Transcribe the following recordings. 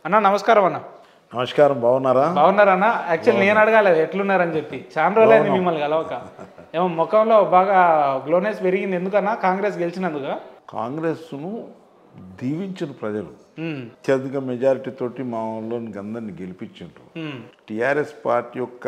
అన్న నమస్కారం అన్న నమస్కారం బాగున్నారా బాగున్నారన్న యాక్చువల్ నేను అడగాలి ఎట్లున్నారని చెప్పి చాలా రోజులైంది మిమ్మల్ని కలవక ఏమో ముఖంలో బాగా గ్లోనెస్ పెరిగింది ఎందుకన్నా కాంగ్రెస్ గెలిచినందుక కాంగ్రెస్ను దీవించిన ప్రజలు ఉమ్, అత్యధిక మెజారిటీ తోటి మా ఊళ్ళోని అందరిని గెలిపించిండ్రు ఉమ్, టిఆర్ఎస్ పార్టీ యొక్క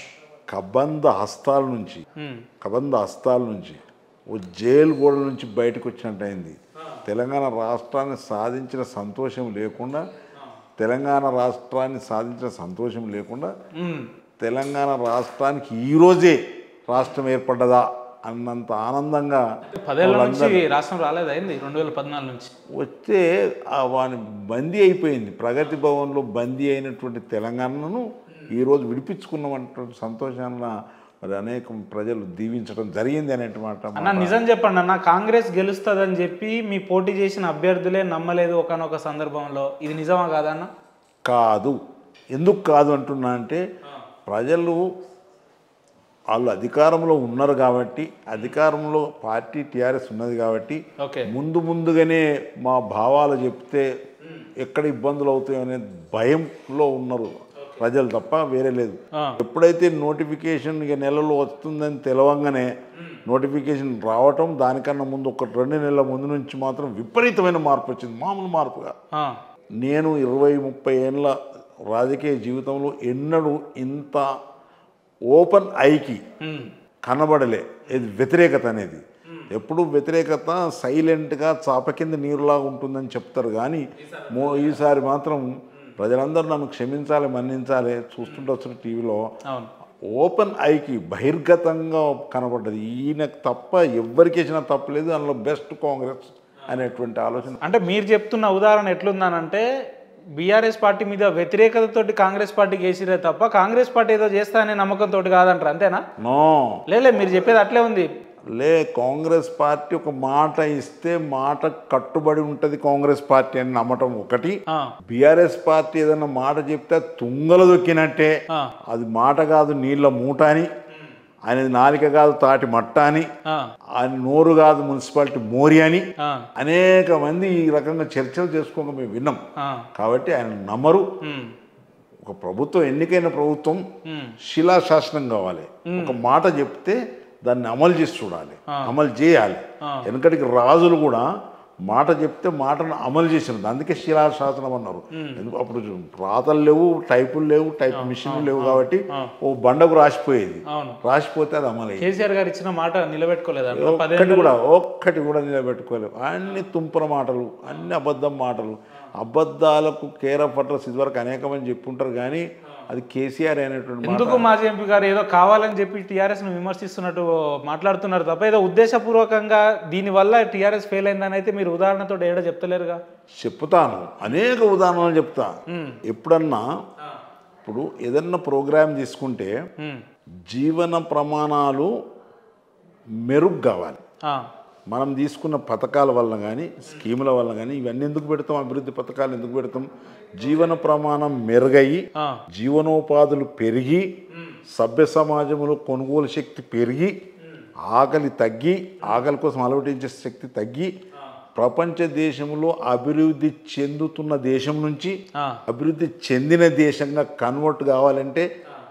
కబంధ హస్తాల నుంచి ఉమ్, కబంధ హస్తాల నుంచి ఓ జైలు గోడల నుంచి బయటకు వచ్చినట్టు అయింది తెలంగాణ రాష్ట్రాన్ని సాధించిన సంతోషం లేకుండా తెలంగాణ రాష్ట్రాన్ని సాధించిన సంతోషం లేకుండా ఉమ్. తెలంగాణ రాష్ట్రానికి ఈరోజే రాష్ట్రం ఏర్పడ్డదా అన్నంత ఆనందంగా పదేళ్ల నుంచి రాష్ట్రం రాలేదు అయింది రెండు వేల పద్నాలుగు నుంచి వస్తే ఆ వాని బందీ అయిపోయింది ప్రగతి భవన్లో బందీ అయినటువంటి తెలంగాణను ఈరోజు విడిపించుకున్నటువంటి సంతోషాన్న మరి అనేక ప్రజలు దీవించడం జరిగింది అనేటి మాట అన్న నిజం చెప్పండి అన్న కాంగ్రెస్ గెలుస్తుందని చెప్పి మీ పోటీ చేసిన అభ్యర్థులే నమ్మలేదు ఒకనొక సందర్భంలో ఇది నిజమా కాదన్న కాదు ఎందుకు కాదు అంటున్నా అంటే ప్రజలు వాళ్ళు అధికారంలో ఉన్నారు కాబట్టి అధికారంలో పార్టీ టీఆర్ఎస్ ఉన్నది కాబట్టి ఓకే ముందు ముందుగానే మా భావాలు చెప్తే ఎక్కడ ఇబ్బందులు అవుతాయో అనే భయంలో ఉన్నారు ప్రజలు తప్ప వేరే లేదు ఆ. ఎప్పుడైతే నోటిఫికేషన్ ఇక నెలలో వస్తుందని తెలవంగానే నోటిఫికేషన్ రావటం దానికన్నా ముందు ఒక రెండు నెలల ముందు నుంచి మాత్రం విపరీతమైన మార్పు వచ్చింది మామూలు మార్పుగా ఆ, నేను ఇరవై ముప్పై ఏళ్ళ రాజకీయ జీవితంలో ఎన్నడూ ఇంత ఓపెన్ ఐకి ఉమ్, కనబడలే ఇది వ్యతిరేకత అనేది ఎప్పుడు వ్యతిరేకత సైలెంట్గా చాప కింద నీరులాగా ఉంటుందని చెప్తారు కానీ మో ఈసారి మాత్రం ప్రజలందరూ నన్ను క్షమించాలి మన్నించాలి చూస్తుంటే వస్తున్న టీవీలో అవును ఓపెన్ ఐకి బహిర్గతంగా కనబడ్డది ఈయనకు తప్ప ఎవ్వరికి ఇచ్చినా తప్పలేదు అందులో బెస్ట్ కాంగ్రెస్ అనేటువంటి ఆలోచన అంటే మీరు చెప్తున్న ఉదాహరణ ఎట్లుందనంటే బీఆర్ఎస్ పార్టీ మీద వ్యతిరేకతతోటి కాంగ్రెస్ పార్టీకి వేసిరే తప్ప కాంగ్రెస్ పార్టీ ఏదో చేస్తా అనే నమ్మకంతో కాదంటారు అంతేనా నో లేలే మీరు చెప్పేది అట్లే ఉంది లే కాంగ్రెస్ పార్టీ ఒక మాట ఇస్తే మాట కట్టుబడి ఉంటుంది కాంగ్రెస్ పార్టీ అని నమ్మటం ఒకటి ఆ, బీఆర్ఎస్ పార్టీ ఏదన్నా మాట చెప్తే తుంగలు దొక్కినట్టే ఆ, అది మాట కాదు నీళ్ళ మూట అని ఆయనది నాలిక కాదు తాటి మట్ట అని ఆ, ఆయన నోరు కాదు మున్సిపాలిటీ మోరి అని ఆ, అనేక మంది ఈ రకంగా చర్చలు చేసుకోక మేము విన్నాం ఆ, కాబట్టి ఆయన నమ్మరు ఉమ్, ఒక ప్రభుత్వం ఎన్నికైన ప్రభుత్వం ఉమ్, శిలాశాసనం కావాలి ఒక మాట చెప్తే దాన్ని అమలు చేసి చూడాలి అమలు చేయాలి వెనకటికి రాజులు కూడా మాట చెప్తే మాటను అమలు చేసినది అందుకే శిలాశాసనం అన్నారు ఎందుకు అప్పుడు రాతలు లేవు టైపులు లేవు టైప్ మిషన్లు లేవు కాబట్టి ఓ బండకు రాసిపోయేది అవును రాసిపోతే అది అమలు అయ్యేది. కేసీఆర్ గారు ఇచ్చిన మాట నిలబెట్టుకోలేదంట పదే ఒక్కటి కూడా ఒక్కటి కూడా నిలబెట్టుకోలేవు అన్ని తుంపర మాటలు అన్ని అబద్ధం మాటలు అబద్ధాలకు కేర్ ఆఫ్ అడ్రస్ ఇదివరకు అనేక మంది చెప్పుంటారు కానీ అది కేసీఆర్ అయినటువంటి మాట ఎందుకు మాజీ ఎంపీ గారు ఏదో కావాలని చెప్పి టీఆర్ఎస్ ను విమర్శిస్తున్నట్టు మాట్లాడుతున్నారు తప్ప ఏదో ఉద్దేశపూర్వకంగా దీనివల్ల టీఆర్ఎస్ ఫెయిల్ అయిందని అయితే మీరు ఉదాహరణతో ఏడో చెప్తలేరుగా చెప్తాను అనేక ఉదాహరణలు చెప్తా ఎప్పుడన్నా ఇప్పుడు ఏదన్నా ప్రోగ్రామ్ తీసుకుంటే ఉమ్, జీవన ప్రమాణాలు మెరుగు కావాలి ఆ, మనం తీసుకున్న పథకాల వల్ల కానీ స్కీముల వల్ల కానీ ఇవన్నీ ఎందుకు పెడతాం అభివృద్ధి పథకాలు ఎందుకు పెడతాం జీవన ప్రమాణం మెరుగయి ఆ, జీవనోపాధులు పెరిగి సభ్య సమాజంలో కొనుగోలు శక్తి పెరిగి ఆకలి తగ్గి ఆకలి కోసం అలవటించే శక్తి తగ్గి ప్రపంచ దేశంలో అభివృద్ధి చెందుతున్న దేశం నుంచి ఆ, అభివృద్ధి చెందిన దేశంగా కన్వర్ట్ కావాలంటే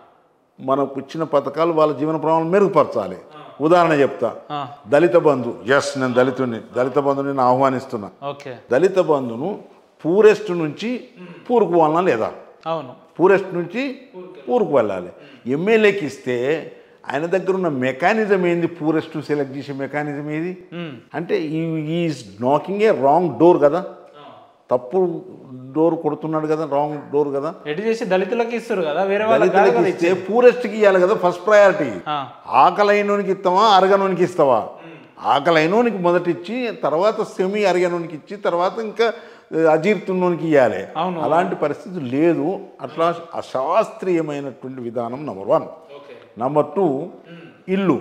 మనకు ఇచ్చిన పథకాలు వాళ్ళ జీవన ప్రమాణం మెరుగుపరచాలి ఉదాహరణ చెప్తా ఆ, దళిత బంధు ఎస్ నేను దళితుని దళిత బంధుని నేను ఆహ్వానిస్తున్నా ఓకే దళిత బంధును పూరెస్ట్ నుంచి పూరుకు వెళ్ళాలా లేదా అవును పూరెస్ట్ నుంచి పూరుకు వెళ్ళాలి ఎమ్మెల్యేకి ఇస్తే ఆయన దగ్గర ఉన్న మెకానిజం ఏంది పూరెస్ట్ సెలెక్ట్ చేసే మెకానిజం ఏది ఉమ్, అంటే is knocking a wrong door కదా తప్పు డోర్ కొడుతున్నాడు కదా రాంగ్ డోర్ కదా ఎటు చేసి దళితులకి ఇస్తారు కదా వేరే వాళ్ళకి కాదు దళితులకి కదా ఇస్తే పూరెస్ట్కి ఇవ్వాలి కదా ఫస్ట్ ప్రయారిటీ ఆ, ఆకలైనోనికి ఇస్తావా అరగనోనికి ఇస్తావా ఆకలైనోనికి మొదట ఇచ్చి తర్వాత సెమీ అరగనోనికి ఇచ్చి తర్వాత ఇంకా అజీర్తున్నోనికి ఇవ్వాలి అవును. అలాంటి పరిస్థితి లేదు అట్లా అశాస్త్రీయమైనటువంటి విధానం number one okay number two ఇల్లు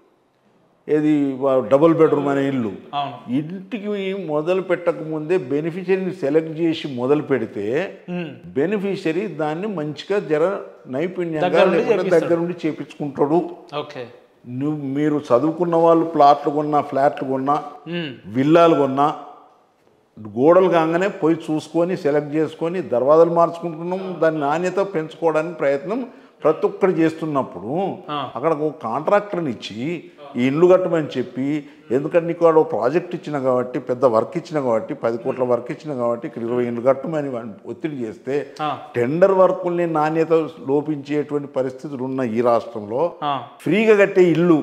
ఏది వా- డబుల్ బెడ్రూమ్ అనే ఇల్లు అవును ఇంటికి మొదలు పెట్టక ముందే బెనిఫిషరీని సెలెక్ట్ చేసి మొదలు పెడితే ఉమ్, బెనిఫిషరీ దాన్ని మంచిగా జర నైపుణ్యంగా దగ్గర నుండి లేకపోతే చేపిస్తాడు. దగ్గర నుండి చేపించుకుంటాడు ఓకే నువ్వు మీరు చదువుకున్న వాళ్ళు ప్లాట్లు కొన్నా ఫ్లాట్లు కొన్నా ఉమ్, విల్లాలు కొన్నా గోడలు కాగానే పోయి చూసుకొని సెలెక్ట్ చేసుకొని దర్వాజాలు మార్చుకుంటున్నాం దాని నాణ్యత పెంచుకోవడానికి ప్రయత్నం ప్రతి ఒక్కరు చేస్తున్నప్పుడు ఆ. అక్కడ ఒక కాంట్రాక్టర్ని ఇచ్చి ఈ ఇల్లు కట్టమని చెప్పి ఎందుకంటే నీకు వాడు ప్రాజెక్ట్ ఇచ్చిన కాబట్టి పెద్ద వర్క్ ఇచ్చిన కాబట్టి పది కోట్ల వర్క్ ఇచ్చిన కాబట్టి ఇక్కడ ఇరవై ఇల్లు కట్టమని వాడిని ఒత్తిడి చేస్తే ఆ. టెండర్ వర్కుల్ని నాణ్యత లోపించేటువంటి పరిస్థితులు ఉన్న ఈ రాష్ట్రంలో ఆ, ఫ్రీగా కట్టే ఇల్లు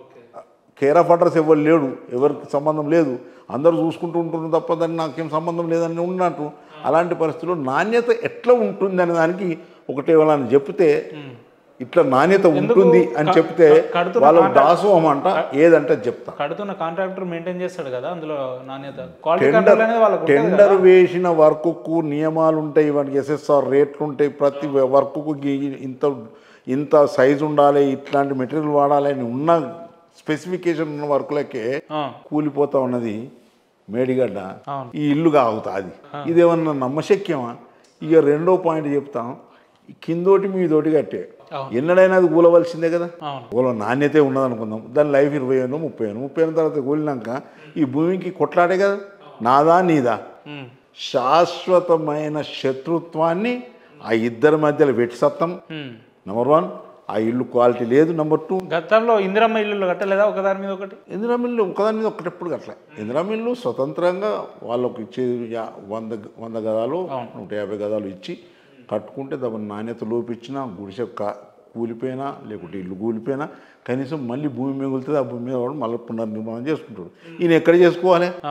కేర్ ఆఫ్ అడ్రస్ ఎవరు లేడు ఎవరికి సంబంధం లేదు అందరూ చూసుకుంటూ ఉంటున్నారు తప్ప దానికి నాకేం సంబంధం లేదని ఉన్నట్టు అలాంటి పరిస్థితుల్లో నాణ్యత ఎట్లా ఉంటుంది అనే దానికి ఒకటే వాళ్ళని చెప్తే ఇట్లా నాణ్యత ఉంటుంది అని క- చెప్తే క- కడుతున్న వాళ్ళ contract- దాసోహం అంట ఏదంటే చెప్తా కడుతున్న కాంట్రాక్టర్ మెయింటైన్ చేస్తాడు కదా అందులో నాణ్యత క్వాలిటీ టెండర్ కంట్రోల్ అనేది వాళ్ళకు ఉంటుంది టెండర్ కదా. వేసిన వర్క్కు నియమాలు ఉంటాయి వాటికి ఎస్ఎస్ఆర్ రేట్లు ఉంటాయి ప్రతి వర్క్కు గి- ఇంత ఇంత సైజు ఉండాలి ఇట్లాంటి మెటీరియల్ వాడాలి అని ఉన్న స్పెసిఫికేషన్ ఉన్న వర్కులకే ఆ, కూలిపోతా ఉన్నది మేడిగడ్డ అవును. ఈ ఇల్లుగా అవుతుంది ఇదేమన్నా నమ్మశక్యమా ఇక రెండో పాయింట్ చెప్తాం ఈ కిందోటి మీదోటి కట్టే అవును. ఎన్నడైనా అది కూలవలసిందే కదా అవును కూల నాణ్యతే ఉన్నదనుకుందాం దాని లైఫ్ ఇరవై ఏళ్ళు ముప్పై ఏళ్ళు ముప్పై ఏళ్ళ తర్వాత కూలినాక ఈ భూమికి కొట్లాడే కదా నాదా నీదా ఉమ్, శాశ్వతమైన శత్రుత్వాన్ని ఆ ఇద్దరి మధ్యలో వెట్సత్తం ఉమ్. నెంబర్ వన్ ఆ ఇల్లు క్వాలిటీ లేదు నెంబర్ టూ గతంలో ఇందిరమ్మ ఇల్లు కట్టలేదా ఒకదాని మీద ఒకటి ఇందిరా మిల్లు ఒకదాని మీద ఒకటెప్పుడు అట్లా ఇందిరా మిల్లు స్వతంత్రంగా వాళ్ళకు ఇచ్చే యా- వంద వంద గదాలు నూట యాభై గదాలు ఇచ్చి కట్టుకుంటే దాని నాణ్యత లోపించినా గుడిసె కా కూలిపోయినా లేకుంటే ఇల్లు కూలిపోయినా కనీసం మళ్ళీ భూమి మిగులుతుంది ఆ భూమి మీద వాడు మళ్ళీ పునర్నిర్మాణం చేసుకుంటాడు ఈయన ఎక్కడ చేసుకోవాలి ఆ,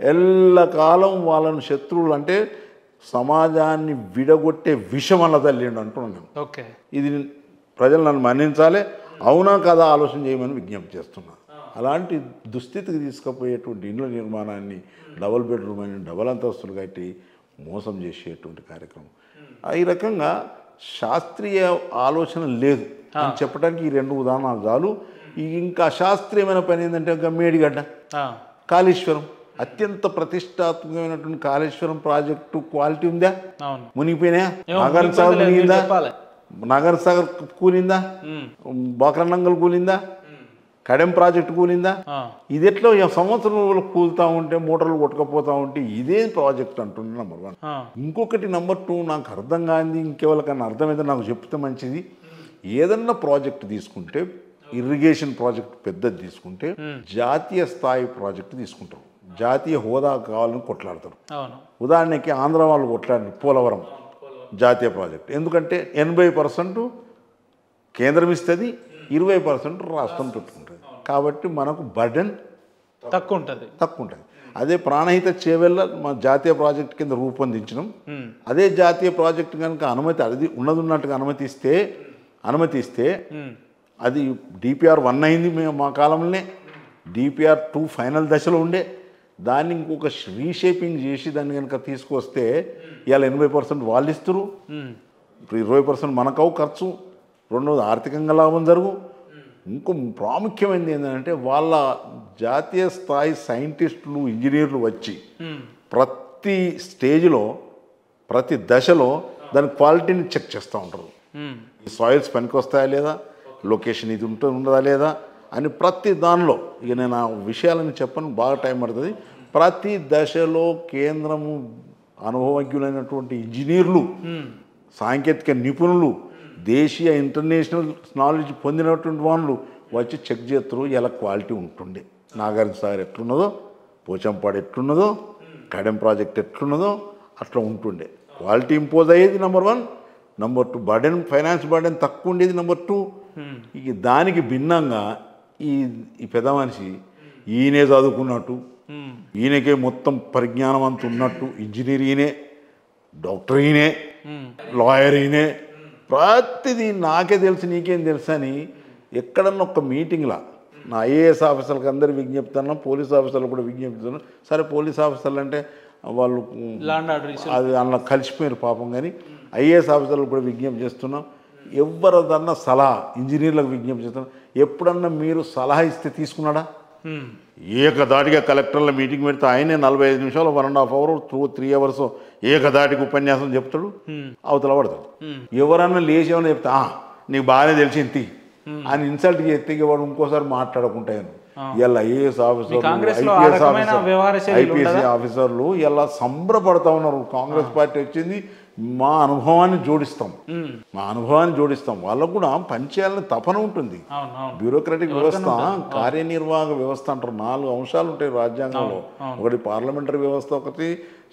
ఎల్లకాలం వాళ్ళను శత్రువులు అంటే సమాజాన్ని విడగొట్టే విషం అన్న తల్లిండు అంటున్నాను ఓకే ఇది ప్రజలు నన్ను మన్నించాలి అవునా కదా ఆలోచన చేయమని విజ్ఞప్తి చేస్తున్నాను అలాంటి దుస్థితికి తీసుకుపోయేటువంటి ఇండ్ల నిర్మాణాన్ని డబుల్ బెడ్రూమ్ అని డబల్ అంతస్తులు కట్టి మోసం చేసేటువంటి కార్యక్రమం ఆ ఈ రకంగా శాస్త్రీయ ఆలోచన లేదు అని చెప్పడానికి ఈ రెండు ఉదాహరణలు చాలు ఈ ఇంకా అశాస్త్రీయమైన పని ఏంటంటే ఇంకా మేడిగడ్డ ఆ, కాళేశ్వరం అత్యంత ప్రతిష్టాత్మకమైనటువంటి కాళేశ్వరం ప్రాజెక్టు క్వాలిటీ ఉందా అవును మునిగిపోయినాయా ఏమో నాగార్జున మునిగిపోయింది సాగర్ లేదు, మీరు మునిగిందా చెప్పాలి నాగర్ సాగర్ కూలిందా ఉమ్, బాక్రనంగల్ కూలిందా కడెం ప్రాజెక్టు కూలిందా ఆ, ఇది ఎట్లా ఈ సంవత్సరం రోజులు కూలుతూ ఉంటే మోటార్లు కొట్టుకపోతూ ఉంటే ఇదే ప్రాజెక్ట్ అంటుంది నెంబర్ వన్ ఆ, ఇంకొకటి నెంబర్ టూ నాకు అర్థం కాంది ఇంకెవరికన్నా అర్థమైతే నాకు చెప్తే మంచిది ఏదన్నా ప్రాజెక్ట్ తీసుకుంటే ఇరిగేషన్ ప్రాజెక్ట్ పెద్దది తీసుకుంటే జాతీయ స్థాయి ప్రాజెక్ట్ తీసుకుంటారు జాతీయ హోదా కావాలని కొట్లాడతారు అవును ఉదాహరణకి ఆంధ్ర వాళ్ళు కొట్లాడారు పోలవరం జాతీయ ప్రాజెక్ట్ ఎందుకంటే ఎనభై పర్సెంట్ కేంద్రం ఇస్తుంది ఇరవై పర్సెంట్ రాష్ట్రం పెట్టుకుంటుంది కాబట్టి మనకు బర్డెన్ తక్కువ ఉంటుంది తక్కువ ఉంటుంది అదే ప్రాణహిత చేవెళ్ళ మా జాతీయ ప్రాజెక్ట్ కింద రూపొందించడం ఉమ్, అదే జాతీయ ప్రాజెక్ట్ కనుక అనుమతి అది ఉన్నది ఉన్నట్టుగా అనుమతిస్తే అనుమతిస్తే ఉమ్, అది డిపిఆర్ వన్ అయింది మేము మా కాలంలోనే డిపిఆర్ టూ ఫైనల్ దశలో ఉండే దాన్ని ఇంకొక రీషేపింగ్ చేసి దాన్ని కనుక తీసుకొస్తే ఇవాళ ఎనభై పర్సెంట్ వాళ్ళు ఇస్తారు ఉమ్, ఇప్పుడు ఇరవై పర్సెంట్ మనకవు ఖర్చు రెండోది ఆర్థికంగా లాభం జరుగు ఇంకో ప్రాముఖ్యమైనది ఏంటంటే వాళ్ళ జాతీయ స్థాయి సైంటిస్టులు ఇంజనీర్లు వచ్చి ఉమ్, ప్రతి స్టేజ్లో ప్రతి దశలో దాని క్వాలిటీని చెక్ చేస్తూ ఉంటారు ఉమ్, ఈ సాయిల్స్ పనికి వస్తాయా లేదా లొకేషన్ ఇది ఉంటే ఉండదా లేదా అని ప్రతి దానిలో ఇక నేను ఆ విషయాలను చెప్పను బాగా టైం పడుతుంది ప్రతి దశలో కేంద్రము అనుభవజ్ఞులైనటువంటి ఇంజనీర్లు ఉమ్, సాంకేతిక నిపుణులు దేశీయ ఇంటర్నేషనల్ నాలెడ్జ్ పొందినటువంటి వాళ్ళు వచ్చి చెక్ చేస్తారు ఇలా క్వాలిటీ ఉంటుండే నాగార్జున సాగర్ ఎట్లున్నదో పోచంపాడు ఎట్లున్నదో కడెం ప్రాజెక్ట్ ఎట్లున్నదో అట్లా ఉంటుండే క్వాలిటీ ఇంపోజ్ అయ్యేది number one number two burden finance burden తక్కువ ఉండేది నెంబర్ టూ ఉమ్, ఇక దానికి భిన్నంగా ఈ ఈ పెద్ద మనిషి ఈయనే చదువుకున్నట్టు ఉమ్, ఈయనకే మొత్తం పరిజ్ఞానం అంత ఉన్నట్టు ఇంజనీర్ ఈయనే డాక్టర్ ఈయనే ఉమ్, లాయర్ ఈయనే ప్రతిదీ నాకే తెలుసు నీకేం తెలుసు అని ఎక్కడన్నా ఒక మీటింగ్లా నా ఐఏఎస్ ఆఫీసర్లకు అందరు విజ్ఞప్తున్నా పోలీస్ ఆఫీసర్లు కూడా విజ్ఞప్తున్నా సరే పోలీస్ ఆఫీసర్లు అంటే వాళ్ళు ల్యాండ్ ఆర్డర్ ఇష్యూ అది అందులో కలిసిపోయారు పాపం కానీ ఐఏఎస్ ఆఫీసర్లకు కూడా విజ్ఞప్తి చేస్తున్నాం ఎవరిదన్నా సలహా ఇంజనీర్లకు విజ్ఞప్తి చేస్తున్నాం ఎప్పుడన్నా మీరు సలహా ఇస్తే తీసుకున్నాడా ఉమ్, ఏకదాటిగా కలెక్టర్ల మీటింగ్ పెడితే ఆయనే నలభై ఐదు నిమిషాలు one and half hour two three hours ఏకదాటికి ఉపన్యాసం చెప్తాడు ఉమ్, అవతల పడతాడు ఉమ్, ఎవరన్నా లేచి ఏమన్నా చెప్తా "ఆ, నీకు బాగానే తెలిసింది తీ అని ఇన్సల్ట్ చేస్తే ఇక వాడు ఇంకోసారి మాట్లాడకుంటాను ఇలా ఐఏఎస్ ఆఫీసర్లు కాంగ్రెస్లో ఆ ఐపీఎస్ రకమైన వ్యవహార శైలి ఐపీఎస్ ఆఫీసర్లు ఇలా సంబరపడతా ఉన్నారు కాంగ్రెస్ పార్టీ వచ్చింది మా అనుభవాన్ని జోడిస్తాం మా అనుభవాన్ని జోడిస్తాం వాళ్ళకు కూడా పనిచేయాలని తపన ఉంటుంది అవును అవును బ్యూరోక్రటిక్ వ్యవస్థ కార్యనిర్వాహక వ్యవస్థ అంటారు నాలుగు అంశాలు ఉంటాయి రాజ్యాంగంలో ఒకటి పార్లమెంటరీ వ్యవస్థ ఒకటి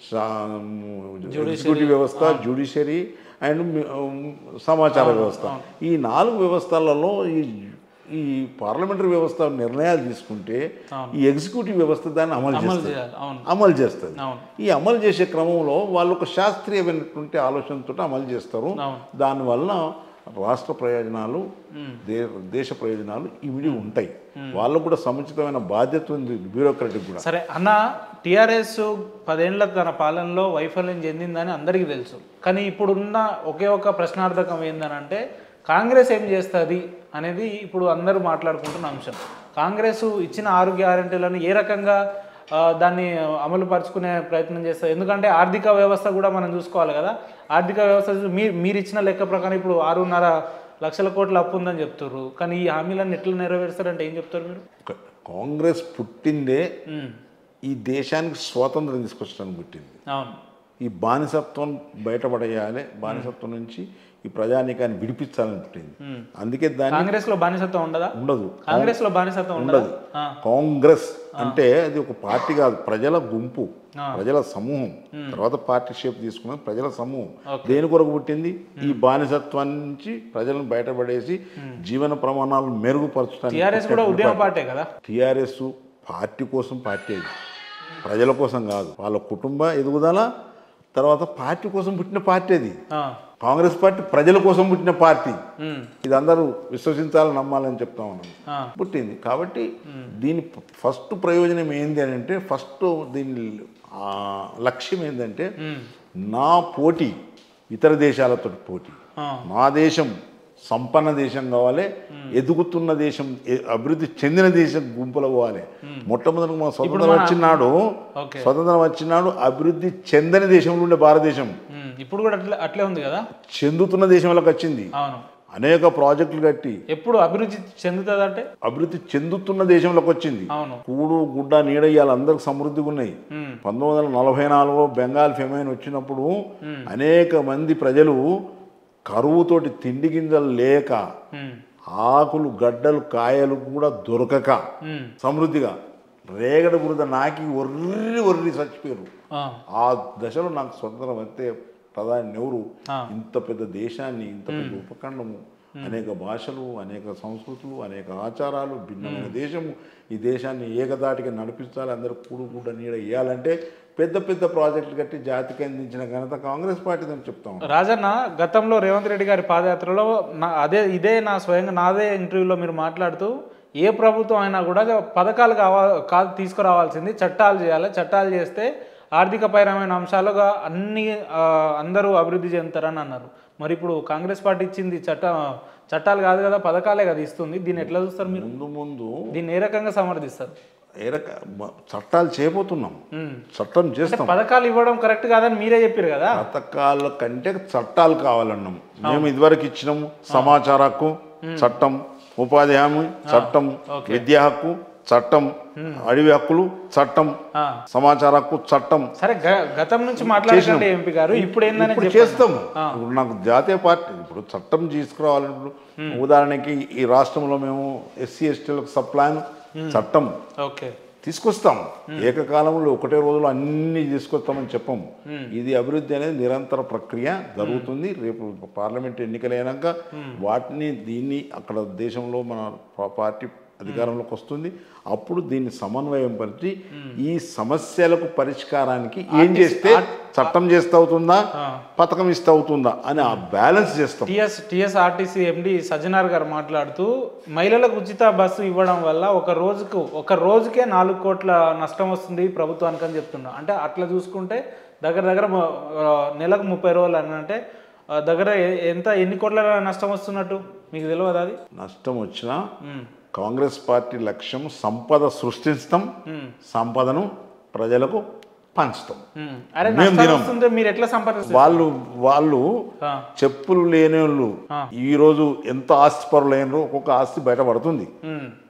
ఎగ్జిక్యూటివ్ వ్యవస్థ జ్యుడిషియరీ అండ్ మి- సమాచార వ్యవస్థ ఈ నాలుగు వ్యవస్థలలో ఈ ఈ పార్లమెంటరీ వ్యవస్థ నిర్ణయాలు తీసుకుంటే ఈ ఎగ్జిక్యూటివ్ వ్యవస్థ దాన్ని అమలు అమలు చేస్తుంది చేయాలి అవును అమలు చేస్తుంది అవును ఈ అమలు చేసే క్రమంలో వాళ్ళు ఒక శాస్త్రీయమైనటువంటి ఆలోచనతో అమలు చేస్తారు అవును. దానివల్ల రాష్ట్ర ప్రయోజనాలు దే దేశ ప్రయోజనాలు ఇవిడి ఉంటాయి వాళ్ళకు కూడా సముచితమైన బాధ్యత ఉంది బ్యూరోక్రటిక్ కూడా సరే అన్న టీఆర్ఎస్ పదేళ్ల తన పాలనలో వైఫల్యం చెందిందని అందరికీ తెలుసు కానీ ఇప్పుడున్న ఒకే ఒక ప్రశ్నార్థకం ఏందనంటే కాంగ్రెస్ ఏం చేస్తుంది అనేది ఇప్పుడు అందరూ మాట్లాడుకుంటున్న అంశం కాంగ్రెస్ ఇచ్చిన ఆరు గ్యారంటీలను ఏ రకంగా ఆ, దాన్ని అమలు పరుచుకునే ప్రయత్నం చేస్తారు ఎందుకంటే ఆర్థిక వ్యవస్థ కూడా మనం చూసుకోవాలి కదా ఆర్థిక వ్యవస్థ మీరు మీరు ఇచ్చిన లెక్క ప్రకారం ఇప్పుడు ఆరున్నర లక్షల కోట్ల అప్పు ఉందని చెప్తారు కానీ ఈ హామీలను ఎట్లా నెరవేరుస్తారంటే ఏం చెప్తారు మీరు క- కాంగ్రెస్ పుట్టిందే ఉమ్, ఈ దేశానికి స్వాతంత్రం తీసుకొచ్చడానికి పుట్టింది అవును ఈ బానిసత్వం బయటపడేయాలి బానిసత్వం నుంచి ఈ ప్రజానీకాన్ని విడిపించాలని పుట్టింది అందుకే దాన్ని కాంగ్రెస్ లో బానిసత్వం ఉండదా ఉండదు కాంగ్రెస్ లో బానిసత్వం ఉండదు ఉండదు కాంగ్రెస్ అంటే అది ఒక పార్టీ కాదు ప్రజల గుంపు ప్రజల సమూహం తర్వాత పార్టీ షేప్ తీసుకున్నది ప్రజల సమూహం దేని కొరకు పుట్టింది ఈ బానిసత్వం నుంచి ప్రజలను బయటపడేసి జీవన ప్రమాణాలను మెరుగుపరచడానికి టిఆర్ఎస్ కూడా ఉద్యమ పార్టీ కదా టిఆర్ఎస్ పార్టీ కోసం పార్టీ అది ప్రజల కోసం కాదు వాళ్ళ కుటుంబ ఎదుగుదల తర్వాత పార్టీ కోసం పుట్టిన పార్టీ అది ఆ, కాంగ్రెస్ పార్టీ ప్రజల కోసం పుట్టిన పార్టీ ఉమ్, ఇది అందరూ విశ్వసించాలని నమ్మాలని చెప్తా ఉన్నాను ఆ, పుట్టింది కాబట్టి దీని ఫస్ట్ ప్రయోజనం ఏంది అని అంటే ఫస్ట్ దీని ఆ, లక్ష్యం ఏంటంటే ఉమ్, నా పోటీ ఇతర దేశాలతో పోటీ ఆ, నా దేశం సంపన్న దేశం కావాలి ఎదుగుతున్న దేశం ఎ- అభివృద్ధి చెందిన దేశం గుంపులో పోవాలి మొట్టమొదటి మన స్వతంత్రం వచ్చినాడు ఓకే స్వతంత్రం వచ్చినాడు అభివృద్ధి చెందని దేశంలో ఉండే భారతదేశం ఉమ్, ఇప్పుడు కూడా అట్లే అట్లే ఉంది కదా చెందుతున్న దేశంలోకి వచ్చింది అవును అనేక ప్రాజెక్టులు కట్టి ఎప్పుడు అభివృద్ధి చెందుతుంది అంటే అభివృద్ధి చెందుతున్న దేశంలోకి వచ్చింది అవును కూడు గుడ్డ నీడ ఇవాళ అందరికి సమృద్ధిగా ఉన్నాయి ఉమ్, పంతొమ్మిది వందల నలభై నాలుగులో బెంగాల్ ఫెమైన్ వచ్చినప్పుడు అనేక మంది ప్రజలు కరువుతోటి తిండి గింజలు లేక ఉమ్, ఆకులు గడ్డలు కాయలు కూడా దొరకక ఉమ్, సమృద్ధిగా రేగడ బురద నాకి ఒర్రి ఒర్రి చచ్చిపోయారు ఆ, ఆ దశలో నాకు స్వతంత్రం అయితే ప్రధాని నెహ్రూ ఆ. ఇంత పెద్ద దేశాన్ని ఇంత పెద్ద ఉపఖండము అనేక భాషలు అనేక సంస్కృతులు అనేక ఆచారాలు భిన్నమైన దేశము ఈ దేశాన్ని ఏకదాటిగా నడిపించాలి అందరూ కూడు కూడా నీడ ఇవ్వాలంటే పెద్ద పెద్ద ప్రాజెక్టులు కట్టి జాతికి అందించిన ఘనత కాంగ్రెస్ పార్టీ అని చెప్తాం రాజన్న గతంలో రేవంత్ రెడ్డి గారి పాదయాత్రలో నా అదే ఇదే నా స్వయంగా నాదే ఇంటర్వ్యూలో మీరు మాట్లాడుతూ ఏ ప్రభుత్వం అయినా కూడా పథకాలు కావా కాదు తీసుకురావాల్సింది చట్టాలు చేయాలి చట్టాలు చేస్తే ఆర్థికపరమైన అంశాలుగా అన్ని ఆ, అందరూ అభివృద్ధి చెందుతారని అన్నారు మరి ఇప్పుడు కాంగ్రెస్ పార్టీ ఇచ్చింది చట్ట చట్టాలు కాదు కదా పథకాలే కదా ఇస్తుంది దీన్ని ఎట్లా చూస్తారు మీరు ముందు ముందు దీన్ని ఏ రకంగా సమర్థిస్తారు ఏ రక మ- చట్టాలు చేయబోతున్నాం ఉమ్. చట్టం చేస్తాం పథకాలు ఇవ్వడం కరెక్ట్ కాదని మీరే చెప్పారు కదా పథకాల కంటే చట్టాలు కావాలన్నాం మేము ఇదివరకు ఇచ్చినాము సమాచార హక్కు చట్టం ఉపాధి హామీ చట్టం విద్యా హక్కు చట్టం అడవి హక్కులు చట్టం ఆ. సమాచార హక్కు చట్టం సరే గ- గతం నుంచి మాట్లాడకండి ఎంపీ గారు ఇప్పుడు ఏందని ఇప్పుడు చెప్పండి. చేస్తాము ఇప్పుడు నాకు జాతీయ పార్టీ ఇప్పుడు చట్టం తీసుకురావాలని ఉదాహరణకి ఈ రాష్ట్రంలో మేము ఎస్సీ ఎస్టీలకు సప్లాన్ చట్టం ఓకే తీసుకొస్తాం ఏకకాలంలో ఒకటే రోజులో అన్ని తీసుకొస్తామని చెప్పము ఇది అభివృద్ధి అనేది నిరంతర ప్రక్రియ జరుగుతుంది రేపు పార్లమెంట్ ఎన్నికలైనాక వాటిని దీన్ని అక్కడ దేశంలో మన పా- పార్టీ అధికారంలోకి వస్తుంది అప్పుడు దీన్ని సమన్వయం పరిచి ఈ సమస్యలకు పరిష్కారానికి ఏం చేస్తే చట్టం చేస్తే అవుతుందా పథకం ఇస్తే అవుతుందా అని ఆ బ్యాలెన్స్ చేస్తాం TS TS RTC MD Sajjanar గారు మాట్లాడుతూ మహిళలకు ఉచిత బస్సు ఇవ్వడం వల్ల ఒక రోజుకు ఒక రోజుకే నాలుగు కోట్ల నష్టం వస్తుంది ప్రభుత్వానికి అని చెప్తున్నా అంటే అట్లా చూసుకుంటే దగ్గర దగ్గర మ- ఆ, నెలకు ముప్పై రోజులు అని అంటే ఆ, దగ్గర ఎ- ఎంత ఎన్ని కోట్ల నష్టం వస్తున్నట్టు మీకు తెలియదు అది నష్టం వచ్చినా ఉమ్, కాంగ్రెస్ పార్టీ లక్ష్యం సంపద సృష్టిస్తాం ఉమ్, సంపదను ప్రజలకు పంచుతాం ఉమ్. అరే మేము నష్టం తినం. వస్తుంటే మీరు ఎట్లా సంపాదిస్తారు వాళ్ళు వాళ్ళు ఆ, చెప్పులు లేని వాళ్ళు ఆ. ఈ రోజు ఎంత ఆస్తి పరులైనరో ఒక్కొక్క ఆస్తి బయటపడుతుంది ఉమ్,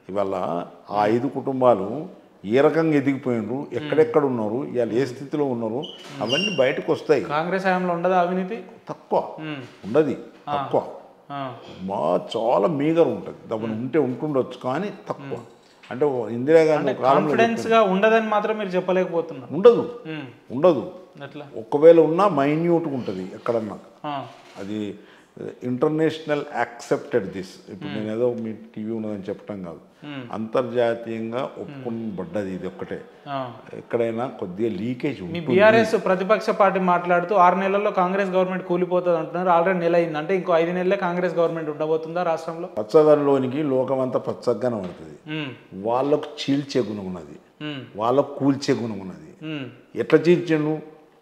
ఇవాళ ఆ ఐదు కుటుంబాలు ఏ రకంగా ఎదిగిపోయినరు ఎక్కడెక్కడ ఉన్నారు ఇవాళ ఏ స్థితిలో ఉన్నారు అవన్నీ బయటకు వస్తాయి కాంగ్రెస్ హయాంలో ఉండదా అవినీతి తక్కువ ఉమ్. ఉండదు తక్కువ ఆ. మా చాలా మీగర్ ఉంటుంది దబ్బున ఉంటే ఉంటుండొచ్చు కానీ తక్కువ అంటే ఓ ఇందిరాగాంధీ ఒక కాలంలో కాన్ఫిడెన్స్ గా ఉండదని మాత్రం మీరు చెప్పలేకపోతున్నారు ఉండదు ఉమ్. ఉండదు ఎట్లా ఒకవేళ ఉన్నా మైన్యూట్గా ఉంటుంది ఎక్కడన్నా ఆ. అది ఇంటర్నేషనల్ యాక్సెప్టెడ్ దిస్ ఇప్పుడు నేను ఏదో మీ టీవీ ఉన్నదని చెప్పటం కాదు అంతర్జాతీయంగా ఒప్పుకునబడ్డది ఇది ఒక్కటే ఆ. ఎక్కడైనా కొద్దిగా లీకేజ్ మీ ఉంటుంది బీఆర్ఎస్ ప్రతిపక్ష పార్టీ మాట్లాడుతూ ఆరు నెలల్లో కాంగ్రెస్ గవర్నమెంట్ కూలిపోతుంది అంటున్నారు ఆల్రెడీ నెల అయింది అంటే ఇంకో ఐదు నెలలే కాంగ్రెస్ గవర్నమెంట్ ఉండబోతుందా రాష్ట్రంలో పచ్చదనంలోనికి లోకమంతా పచ్చగానే పడుతుంది ఉమ్. వాళ్ళకు చీల్చే గుణం ఉన్నది ఉమ్. వాళ్ళకు కూల్చే గుణం ఉన్నది ఉమ్. ఎట్లా చీల్చాను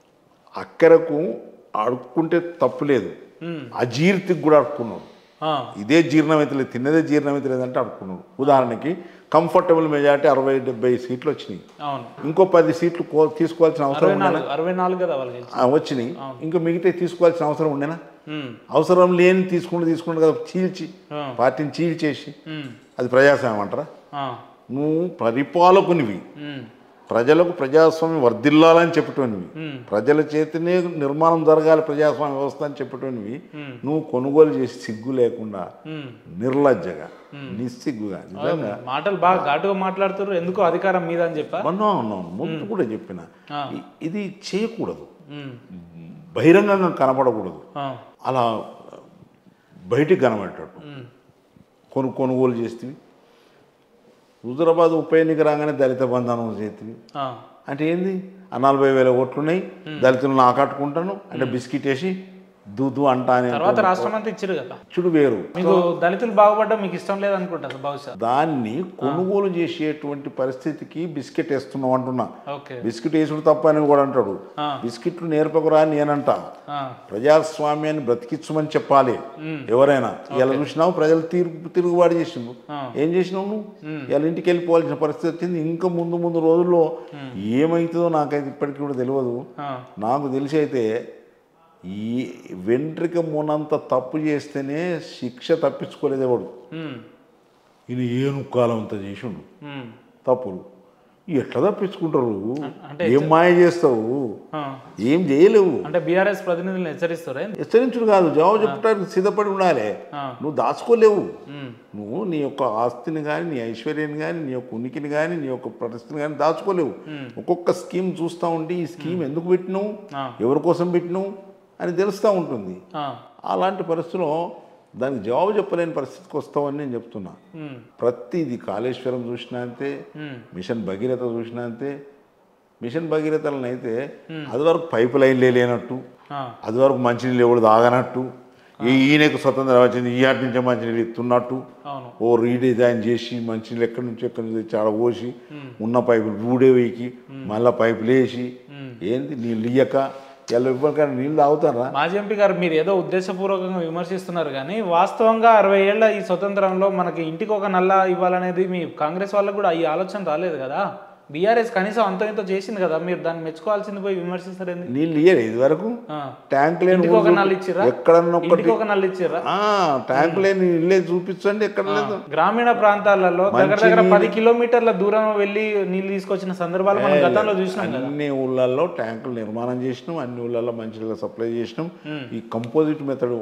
అక్కరకు అడుక్కుంటే తప్పు లేదు ఉమ్. అజీర్తికి కూడా అడుక్కున్నాడు ఆ. ఇదే జీర్ణమైతలేదు తిన్నదే జీర్ణమైతలేదు అంటే అడుక్కున్నాడు ఉదాహరణకి కంఫర్టబుల్ మెజారిటీ అరవై డెబ్బై సీట్లు వచ్చినాయి అవును ఇంకో పది సీట్లు కో- తీసుకోవాల్సిన అవసరం అరవై ఉండేనా నాలుగు అరవై నాలుగు కదా వాళ్ళకి గెలిచి ఆ, వచ్చినాయి ఇంకా మిగతా తీసుకోవాల్సిన అవసరం ఉండేనా ఉమ్. అవసరం లేని తీసుకుంటూ తీసుకుంటూ కదా చీల్చి ఆ. పార్టీని చీల్చేసి ఉమ్. అది ప్రజాస్వామ్యం అంటారా ఆ. నువ్వు పరిపాలకునివి ఉమ్. ప్రజలకు ప్రజాస్వామ్యం వర్ధిల్లాలని చెప్పటోనివి ఉమ్. ప్రజల చేతనే నిర్మాణం జరగాలి ప్రజాస్వామ్య వ్యవస్థ అని చెప్పటోనివి నువ్వు కొనుగోలు చేసి సిగ్గు లేకుండా ఉమ్. నిర్లజ్జగా నిస్సిగ్గుగా నిజంగా మాటలు బాగా ఘాటుగా మాట్లాడుతున్నారు ఎందుకు అధికారం మీద అని చెప్పా అన్నా అన్నాను ముందు కూడా చెప్పిన ఆ. ఇ- ఇది చేయకూడదు ఉమ్. బహిరంగంగా కనపడకూడదు ఆ. అలా బయటికి కనబడేటట్టు ఉమ్. కొను కొనుగోలు చేస్తేవి హుజురాబాద్ ఉప ఎన్నిక రాగానే దళిత బంధనం చేతివి ఆ. అంటే ఏంది ఆ నలభై వేల ఓట్లున్నాయి దళితులను ఆకట్టుకుంటాను అంటే బిస్కెట్ వేసి దూదు అంటా అని తర్వాత రాష్ట్రం అంతా ఇచ్చారు కదా చుడు వేరు మీకు దళితులు బాగుపడడం మీకు ఇష్టం లేదనుకుంటా అసలు బహుశా దాన్ని కొనుగోలు చేసేటువంటి పరిస్థితికి బిస్కెట్ వేస్తున్నావు అంటున్నా ఓకే బిస్కెట్ వేసుడు తప్ప అని కూడా అంటాడు ఆ. బిస్కెట్లు నేర్పకురా అని నేనంట ఆ. ప్రజాస్వామ్యాన్ని బ్రతికించమని చెప్పాలి ఎవరైనా ఇలా చూసినావు ప్రజలు తిరుగు తిరుగుబాటు చేసిండు ఆ. ఏం చేసినావు నువ్వు ఇలా ఇంటికి వెళ్ళిపోవాల్సిన పరిస్థితి వచ్చింది ఇంకా ముందు ముందు రోజుల్లో ఏమవుతుందో నాకైతే ఇప్పటికీ కూడా తెలియదు ఆ. నాకు తెలిసి అయితే ఈ వెంట్రిక మునంత తప్పు చేస్తేనే శిక్ష తప్పించుకోలేదు ఎవడు ఉమ్. ఈయన ఏను కాలం అంత చేసిండు ఉమ్. తప్పులు ఎట్లా తప్పించుకుంటారు అంటే ఏం మాయ చేస్తావు ఆ. ఏం చేయలేవు అంటే బీఆర్ఎస్ ప్రతినిధులను హెచ్చరిస్తారా ఏంది? హెచ్చరించుడు కాదు జవాబు చెప్పడానికి సిద్ధపడి ఉండాలి ఆ. నువ్వు దాచుకోలేవు ఉమ్. నువ్వు నీ యొక్క ఆస్తిని కానీ నీ ఐశ్వర్యాన్ని కానీ నీ యొక్క ఉనికిని కానీ నీ యొక్క పరిస్థితిని కానీ దాచుకోలేవు ఒక్కొక్క స్కీమ్ చూస్తూ ఉంటే ఈ స్కీమ్ ఎందుకు పెట్టినావు ఆ. ఎవరి కోసం పెట్టినావు అని తెలుస్తూ ఉంటుంది ఆ. అలాంటి పరిస్థితిలో దానికి జవాబు చెప్పలేని పరిస్థితికి వస్తావని నేను చెప్తున్నా ఉమ్. ప్రతిది కాళేశ్వరం చూసినా అంతే ఉమ్. మిషన్ భగీరథ చూసినా అంతే మిషన్ భగీరథలను అయితే అది వరకు పైపు లైన్లే లేనట్టు ఆ. అది వరకు మంచినీళ్ళు ఎవడు తాగనట్టు ఈ ఈయనకు స్వతంత్రం వచ్చింది ఈ ఆటి నుంచే మంచినీళ్ళు ఇస్తున్నట్టు అవును ఓ రీడిజైన్ చేసి మంచినీళ్ళు ఎక్కడి నుంచి ఎక్కడి నుంచి తెచ్చి ఆడ పోసి ఉన్న పైపులు రూడే వేయకి మళ్ళీ పైపులు వేసి ఏంది నీళ్ళు ఇయ్యక ఎలా ఇవ్వకని నీళ్ళు తాగుతారా మాజీ ఎంపీ గారు మీరు ఏదో ఉద్దేశపూర్వకంగా విమర్శిస్తున్నారు కానీ వాస్తవంగా అరవై ఏళ్ల ఈ స్వతంత్రంలో మనకి ఇంటికి ఒక నల్ల ఇవ్వాలనేది మీ కాంగ్రెస్ వాళ్ళకు కూడా ఈ ఆలోచన రాలేదు కదా బీఆర్ఎస్ కనీసం అంత ఇంత చేసింది కదా మీరు దాన్ని మెచ్చుకోవాల్సింది పోయి విమర్శిస్తారు ఎందుకు? నీళ్ళు ఇయ్యరు ఇది వరకు ఆ. ట్యాంక్ లేని ఇంటికి ఒక ఊరు నల్లు ఇచ్చిర్రా ఎక్కడన్నా ఒక్కటి ఇంటికి ఒక నల్లు ఇచ్చిర్రా ఆ, ట్యాంక్ లేని ఇల్లే చూపించండి ఎక్కడ లేదు గ్రామీణ ప్రాంతాలలో దగ్గర దగ్గర పది కిలోమీటర్ల దూరం వెళ్ళి నీళ్లు తీసుకొచ్చిన సందర్భాలు మనం గతంలో చూసినాం కదా అన్ని ఊళ్ళల్లో ట్యాంకులు నిర్మాణం చేసినాం అన్ని ఊళ్ళల్లో మంచిగా సప్లై చేసినాం ఈ కంపోజిట్ మెథడ్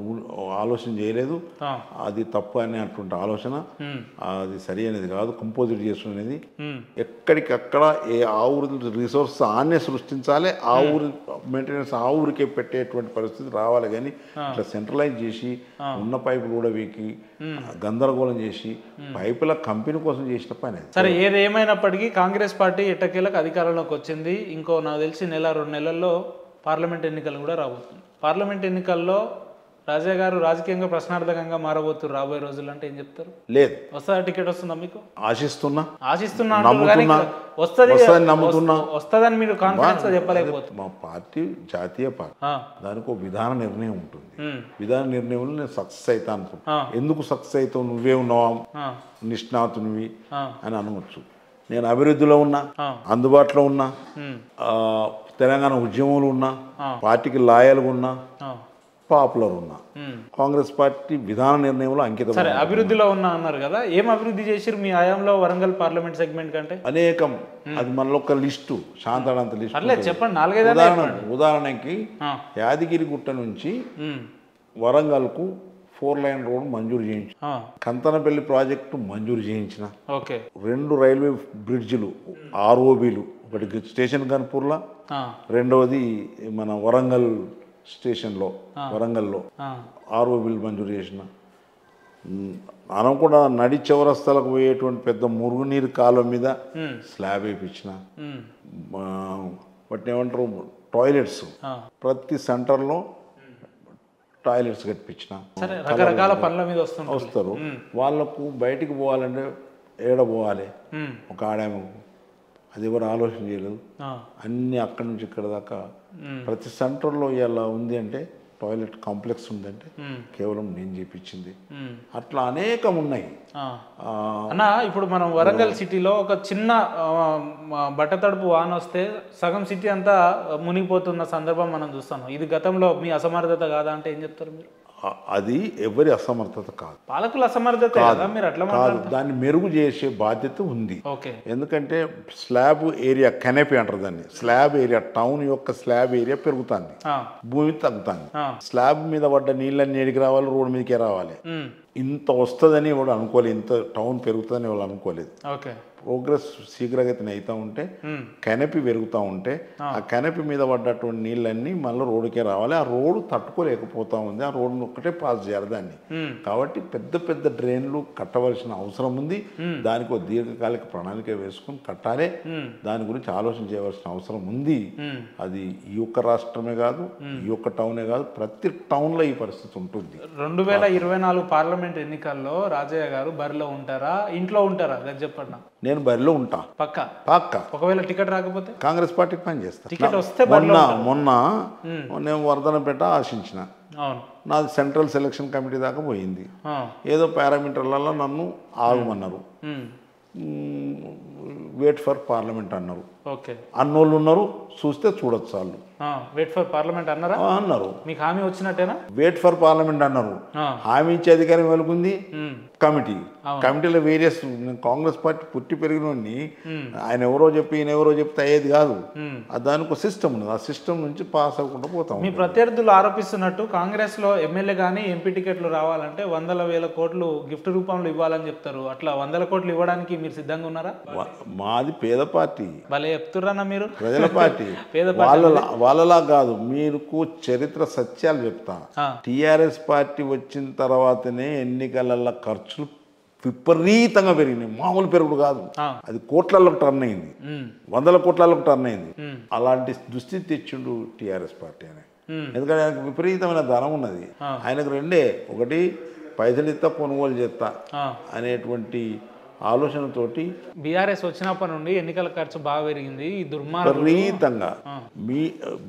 ఆలోచన చేయలేదు ఆ. అది తప్పు అని అటువంటి ఆలోచన ఉమ్. అది సరి అనేది కాదు కంపోజిట్ చేసుకునేది ఉమ్. ఎక్కడికక్కడ ఏ ఆ ఊరి రిసోర్స్ ఆన్నే సృష్టించాలి ఆ ఊరి మెయింటెనెన్స్ ఆ ఊరికే పెట్టేటువంటి పరిస్థితి రావాలి కానీ ఇట్లా సెంట్రలైజ్ చేసి ఉన్న పైపులు కూడా వీకి గందరగోళం చేసి పైపుల కంపెనీ కోసం చేసిన పని అది సరే ఏది ఏమైనప్పటికీ కాంగ్రెస్ పార్టీ ఎట్టకేలకు అధికారంలోకి వచ్చింది ఇంకో నాకు తెలిసి నెల రెండు నెలల్లో పార్లమెంట్ ఎన్నికలు కూడా రాబోతుంది పార్లమెంట్ ఎన్నికల్లో రాజా గారు రాజకీయంగా ప్రశ్నార్థకంగా మారబోతున్నారు రాబోయే రోజులు అంటే ఏం చెప్తారు లేదు వస్తుందా టికెట్ వస్తుందా మీకు ఆశిస్తున్నా ఆశిస్తున్నా అంటారు కానీ నమ్ముతున్నా. వస్తుంది వస్తదని నమ్ముతున్నా. వస్తుందని మీరు కాన్ఫిడెన్స్ గా చెప్పలేకపోతున్నారు మా పార్టీ జాతీయ పార్టీ ఆ, దానికి ఒక విధాన నిర్ణయం ఉంటుంది ఉమ్, విధాన నిర్ణయంలో నేను సక్సెస్ అవుతా అనుకుంటా ఆ. ఎందుకు సక్సెస్ అవుతావు నువ్వే ఉన్నావా ఆ, నిష్ణాతునివి ఆ, అని అనవచ్చు నేను అభివృద్ధిలో ఉన్నా ఆ. అందుబాటులో ఉన్నా ఉమ్, ఆ, తెలంగాణ ఉద్యమంలో ఉన్నా ఆ. పార్టీకి లాయల్గా ఉన్నా ఆ, పాపులర్ ఉన్నా ఉమ్. కాంగ్రెస్ పార్టీ విధాన నిర్ణయంలో అంకితం సరే అభివృద్ధిలో ఉన్నా అన్నారు కదా ఏం అభివృద్ధి చేసిరు మీ హయాంలో వరంగల్ పార్లమెంట్ సెగ్మెంట్ కంటే అనేకం అది మనలో ఒక లిస్టు శాంతాడంత లిస్టు పర్లేదు చెప్పండి నాలుగైదు ఉదాహరణ ఉదాహరణకి ఆ. యాదగిరి గుట్ట నుంచి ఉమ్. వరంగల్కు ఫోర్ లైన్ రోడ్ మంజూరు చేయించిన ఆ. కంతనపల్లి ప్రాజెక్టు మంజూరు చేయించిన ఓకే రెండు రైల్వే బ్రిడ్జిలు ఆర్ఓబీలు ఒకటి స్టేషన్ గన్పూర్లో ఆ. రెండవది మన వరంగల్ స్టేషన్లో వరంగల్లో ఆ. ఆర్ఓబీలు మంజూరు చేసిన ఉమ్, అనకుండా నడి చౌరస్తాలకు పోయేటువంటి పెద్ద మురుగునీరు కాలువ మీద ఉమ్. స్లాబ్ వేయించిన ఉమ్. వాటిని ఏమంటారు టాయిలెట్స్ ఆ. ప్రతి సెంటర్లో టాయిలెట్స్ కట్టించిన సరే రకరకాల పనుల మీద వస్తుంటారు వస్తారు వాళ్ళకు బయటికి పోవాలంటే ఏడ పోవాలి ఉమ్. ఒక ఆడాము అది ఎవరు ఆలోచన చేయలేదు ఆ. అన్నీ అక్కడి నుంచి ఇక్కడ దాకా ప్రతి సెంటర్లో ఇలా ఉంది అంటే టాయిలెట్ కాంప్లెక్స్ ఉందంటే ఉమ్. కేవలం నేను చేపించింది ఉమ్. అట్లా అనేకం ఉన్నాయి ఆ. ఆ, అన్న ఇప్పుడు మనం వరంగల్ సిటీలో ఒక చిన్న ఆ, మ- బట్టతడుపు వాన వస్తే సగం సిటీ అంతా మునిగిపోతున్న సందర్భం మనం చూస్తాం ఇది గతంలో మీ అసమర్థత కాదా అంటే ఏం చెప్తారు మీరు ఆ- అది ఎవరి అసమర్థత కాదు పాలకుల అసమర్థత కదా మీరు అట్లా కాదు మాట్లాడతారు దాన్ని మెరుగు చేసే బాధ్యత ఉంది ఓకే ఎందుకంటే స్లాబ్ ఏరియా కెనపి అంటారు దాన్ని స్లాబ్ ఏరియా టౌన్ యొక్క స్లాబ్ ఏరియా పెరుగుతుంది ఆ. భూమి తగ్గుతుంది ఆ. స్లాబ్ మీద పడ్డ నీళ్ళని ఏడికి రావాలి రోడ్డు మీదకే రావాలి ఉమ్. ఇంత వస్తుందని వాడు అనుకోలేదు ఇంత టౌన్ పెరుగుతుందని వాళ్ళు అనుకోలేదు ఓకే ప్రోగ్రెస్ శీఘ్రగతిన అవుతూ ఉంటే ఉమ్. కెనపి పెరుగుతూ ఉంటే ఆ కెనపి మీద పడ్డటువంటి నీళ్ళన్నీ మళ్ళీ రోడ్డుకే రావాలి ఆ రోడ్డు తట్టుకోలేకపోతా ఉంది ఆ రోడ్డును ఒక్కటే పాస్ చేయాలి దాన్ని ఉమ్. కాబట్టి పెద్ద పెద్ద డ్రైన్లు కట్టవలసిన అవసరం ఉంది దానికి ఒక దీర్ఘకాలిక ప్రణాళిక వేసుకుని కట్టాలి ఉమ్. దాని గురించి ఆలోచన చేయవలసిన అవసరం ఉంది ఉమ్. అది ఈ ఒక్క రాష్ట్రమే కాదు ఈ ఒక్క టౌనే కాదు ప్రతి టౌన్లో ఈ పరిస్థితి ఉంటుంది రెండు వేల ఇరవై నాలుగు పార్లమెంట్ ఎన్నికల్లో రాజయ్య గారు బరిలో ఉంటారా ఇంట్లో ఉంటారా అది చెప్పండి నాకు. నేను బరిలో ఉంటా పక్క పక్క ఒకవేళ టికెట్ రాకపోతే కాంగ్రెస్ పార్టీకి పని చేస్తా టికెట్ వస్తే బరిలో మొన్న మొన్న నేను వర్ధనపేట ఆశించిన అవును నాది సెంట్రల్ సెలక్షన్ కమిటీ దాకా పోయింది ఆ. ఏదో పారామీటర్లలో నన్ను ఆగమన్నారు ఉమ్. వెయిట్ ఫర్ పార్లమెంట్ అన్నారు ఓకే అన్నోళ్ళు ఉన్నారు చూస్తే చూడొచ్చు వాళ్ళు వెయిట్ ఫర్ పార్లమెంట్ అన్నారా ఆ, అన్నారు మీకు హామీ వచ్చినట్టేనా వెయిట్ ఫర్ పార్లమెంట్ అన్నారు ఆ. హామీ ఇచ్చే అధికారం వెలుగుంది ఉమ్. కమిటీ కమిటీలో వేరియస్ కాంగ్రెస్ పార్టీ పుట్టి పెరిగినోడిని ఆయన ఎవరో చెప్పి ఈయన ఎవరో చెప్తే అయ్యేది కాదు ఉమ్. ఆ దానికి ఒక సిస్టమ్ ఉంది ఆ సిస్టమ్ నుంచి పాస్ అవ్వకుండా పోతాం మీ ప్రత్యర్థులు ఆరోపిస్తున్నట్టు కాంగ్రెస్ లో ఎమ్మెల్యే కానీ ఎంపీ టికెట్లు రావాలంటే వందల వేల కోట్లు గిఫ్ట్ రూపంలో ఇవ్వాలని చెప్తారు అట్లా వందల కోట్లు ఇవ్వడానికి మీరు సిద్ధంగా ఉన్నారా వా- మాది పేద పార్టీ భలే చెప్తుర్రన్నా మీరు ప్రజల పార్టీ పేద వాళ్ళ వాళ్ళలా కాదు మీకు చరిత్ర సత్యాలు చెప్తా ఆ. టిఆర్ఎస్ పార్టీ వచ్చిన తర్వాతనే ఎన్నికల ఖర్చులు విపరీతంగా పెరిగినాయి మామూలు పెరుగుడు కాదు ఆ. అది కోట్లలో టర్న్ అయింది ఉమ్. వందల కోట్లకు టర్న్ అయింది ఉమ్. అలాంటి దుస్థితి తెచ్చిండు టిఆర్ఎస్ పార్టీ అని ఉమ్. ఎందుకంటే ఆయనకు విపరీతమైన ధనం ఉన్నది ఆయనకు రెండే ఒకటి పైసలు ఇస్తా కొనుగోలు చేస్తా ఆ. అనేటువంటి ఆలోచనతోటి బీఆర్ఎస్ వచ్చినప్పటి నుండి ఎన్నికల ఖర్చు బాగా పెరిగింది ఈ దుర్మార్గం విపరీతంగా మీ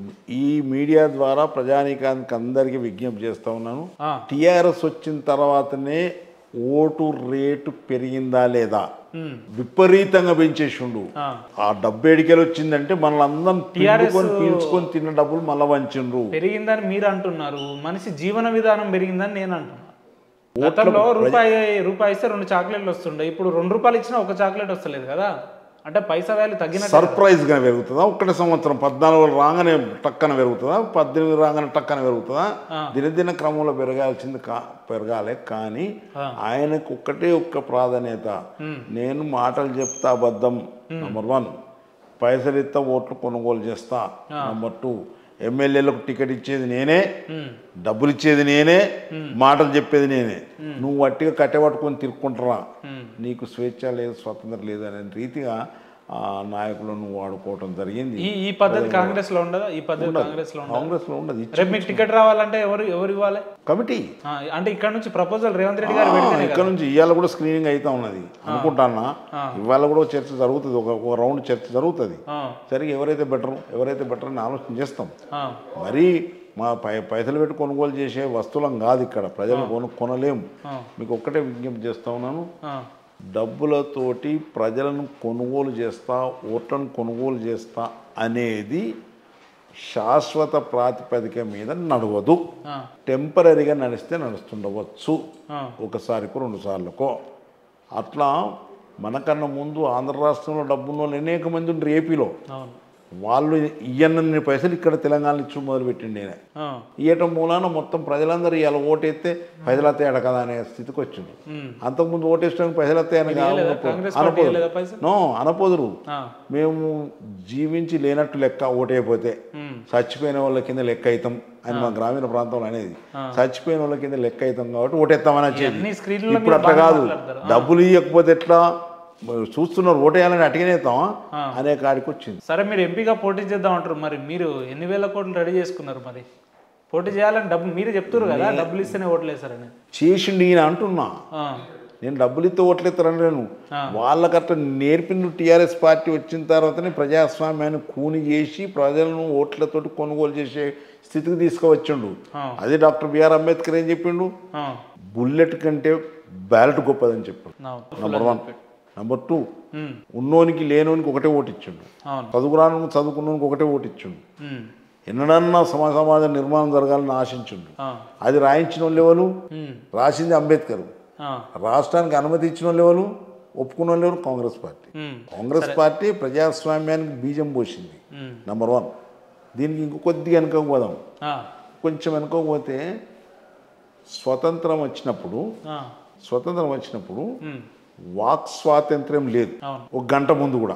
ఈ మీడియా ద్వారా ప్రజానీకానికి అందరికీ విజ్ఞప్తి చేస్తా ఉన్నాను ఆ. టిఆర్ఎస్ వచ్చిన తర్వాతనే ఓటు రేటు పెరిగిందా లేదా ఉమ్. విపరీతంగా పెంచేసిండు ఆ. ఆ డబ్బు ఎడికెళ్ళి వచ్చిందంటే మనల్ని అందరం పీల్చుకొని పీల్చుకొని తిన్న డబ్బులు మళ్ళా వంచిండ్రు పెరిగిందని మీరు అంటున్నారు మనిషి జీవన విధానం పెరిగిందని నేను అంటున్నా గతంలో రూపాయి రూపాయి ఇస్తే రెండు చాక్లెట్లు వస్తుండే ఇప్పుడు రెండు రూపాయలు ఇచ్చినా ఒక చాక్లెట్ వస్తలేదు కదా అంటే పైసా వాల్యూ తగ్గినట్టు సర్ప్రైజ్ గా పెరుగుతుందా ఒక్కటి సంవత్సరం పద్నాలుగు రాగానే టక్కన పెరుగుతుందా పద్దెనిమిది రాగానే టక్కన పెరుగుతుందా దినదిన క్రమంలో పెరగాల్సింది కా పెరగాలి కానీ ఆయనకు ఒక్కటే ఒక్క ప్రాధాన్యత నేను మాటలు చెప్తా అబద్ధం నంబర్ వన్ పైసలు ఇస్తా ఓట్లు కొనుగోలు చేస్తా నంబర్ టూ ఎమ్మెల్యేలకు టికెట్ ఇచ్చేది నేనే డబ్బులు ఇచ్చేది నేనే మాటలు చెప్పేది నేనే నువ్వు వట్టిగా కట్టెపట్టుకొని తిరుక్కుంటారా నీకు స్వేచ్ఛ లేదు స్వతంత్రం లేదు అనే రీతిగా ఆ నాయకులను వాడుకోవటం జరిగింది ఈ ఈ పద్ధతి కాంగ్రెస్ లో ఉండదా ఈ పద్ధతి కాంగ్రెస్ లో ఉండదా కాంగ్రెస్ లో ఉండదు రేపు మీకు టికెట్ రావాలంటే ఎవరు ఎవరు ఇవ్వాలి కమిటీ ఆ, అంటే ఇక్కడ నుంచి ప్రపోజల్ రేవంత్ రెడ్డి గారు పెడితేనే ఇక్కడ నుంచి ఇవాళ కూడా స్క్రీనింగ్ అవుతా ఉన్నది అనుకుంటానా ఇవాళ కూడా చర్చ జరుగుతుంది ఒక ఒక రౌండ్ చర్చ జరుగుతుంది ఆ, సరే ఎవరైతే బెటర్ ఎవరైతే బెటర్ అని ఆలోచన చేస్తాం ఆ, మరీ మా పై పైసలు పెట్టి కొనుగోలు చేసే వస్తువులం కాదు ఇక్కడ ప్రజలు కొను కొనలేము మీకు ఒక్కటే విజ్ఞప్తి చేస్తా ఉన్నాను ఆ, డబ్బులతోటి ప్రజలను కొనుగోలు చేస్తా ఓట్లను కొనుగోలు చేస్తా అనేది శాశ్వత ప్రాతిపదిక మీద నడవదు ఆ, టెంపరీగా నడిస్తే నడుస్తుండవచ్చు ఆ, ఒకసారికో రెండు సార్లకో అట్లా మనకన్నా ముందు ఆంధ్ర రాష్ట్రంలో డబ్బున్న వాళ్ళు అనేక మంది ఉండరు ఏపీలో అవును వాళ్ళు ఇయ్యన్న పైసలు ఇక్కడ తెలంగాణ ఇచ్చు మొదలుపెట్టిండి నేను ఆ, ఇయ్యటం మూలాన మొత్తం ప్రజలందరూ ఇలా ఓటేస్తే పైసలు వస్తాయట కదా అనే స్థితికి వచ్చింది ఉమ్. అంతకుముందు ఓటేసడానికి పైసలు వస్తాయని ఇయ్యలేదా? కాంగ్రెస్ పార్టీ అనపోదురు ఇయ్యలేదా పైసలు? నో అనపోదురు ఆ, మేము జీవించి లేనట్టు లెక్క ఓటైపోతే ఉమ్. చచ్చిపోయిన వాళ్ళ కింద లెక్క అవుతాం అని మా గ్రామీణ ప్రాంతంలో అనేది చచ్చిపోయిన వాళ్ళ కింద లెక్క అవుతాం కాబట్టి ఓటేస్తామని వచ్చేది అన్ని స్క్రీన్లలో ఇప్పుడు మీరు అట్లా బాగా కాదు మాట్లాడతారు. డబ్బులు ఇవ్వకపోతే ఎట్లా మరి చూస్తున్నారు ఓటేయాలని అటుగానే అవుతామా అనే కాడికి వచ్చింది సరే మీరు ఎంపీగా పోటీ చేద్దాం అంటారు మరి మీరు ఎన్ని వేల కోట్లు రెడీ చేసుకున్నారు మరి పోటీ చేయాలని డబ్బు మీరు చెప్తారు కదా డబ్బులు ఇస్తేనే ఓట్లు వేస్తారని చేసిండు ఈయన అంటున్నా ఆ, నేను డబ్బులు ఇస్తే ఓట్లేస్తారని నేను వాళ్ళకట్ట నేర్పిన టీఆర్ఎస్ పార్టీ వచ్చిన తర్వాతనే ప్రజాస్వామ్యాన్ని కూని చేసి ప్రజలను ఓట్లతోటి కొనుగోలు చేసే స్థితికి తీసుకువచ్చిండు ఆ. అదే డాక్టర్ బిఆర్ అంబేద్కర్ ఏం చెప్పిండు ఆ, బుల్లెట్ కంటే బ్యాలెట్ గొప్పదని చెప్పాడు అవును నంబర్ వన్ నంబర్ టూ ఉమ్, ఉన్నోనికి లేనోనికి ఒకటే ఓటు ఇచ్చిండు అవును చదువురాను చదువుకున్నోనికి ఒకటే ఓటు ఇచ్చిండు ఉమ్, ఎన్నడన్నా సమాజ సమాజ నిర్మాణం జరగాలని ఆశించిండు ఆ, అది రాయించిన వాళ్ళు ఎవరు ఉమ్, రాసింది అంబేద్కర్ ఆ, రాష్ట్రానికి అనుమతి ఇచ్చిన వాళ్ళు ఎవరు ఒప్పుకున్న వాళ్ళు ఎవరు కాంగ్రెస్ పార్టీ ఉమ్, కాంగ్రెస్ పార్టీ ప్రజాస్వామ్యానికి బీజం పోసింది ఉమ్, నంబర్ వన్ దీనికి ఇంకో కొద్దిగా వెనుకకు పోదాం ఆ, కొంచెం వెనుకకు పోతే స్వతంత్రం వచ్చినప్పుడు ఆ, స్వతంత్రం వచ్చినప్పుడు ఉమ్, వాక్ స్వాతంత్ర్యం లేదు అవును ఒక గంట ముందు కూడా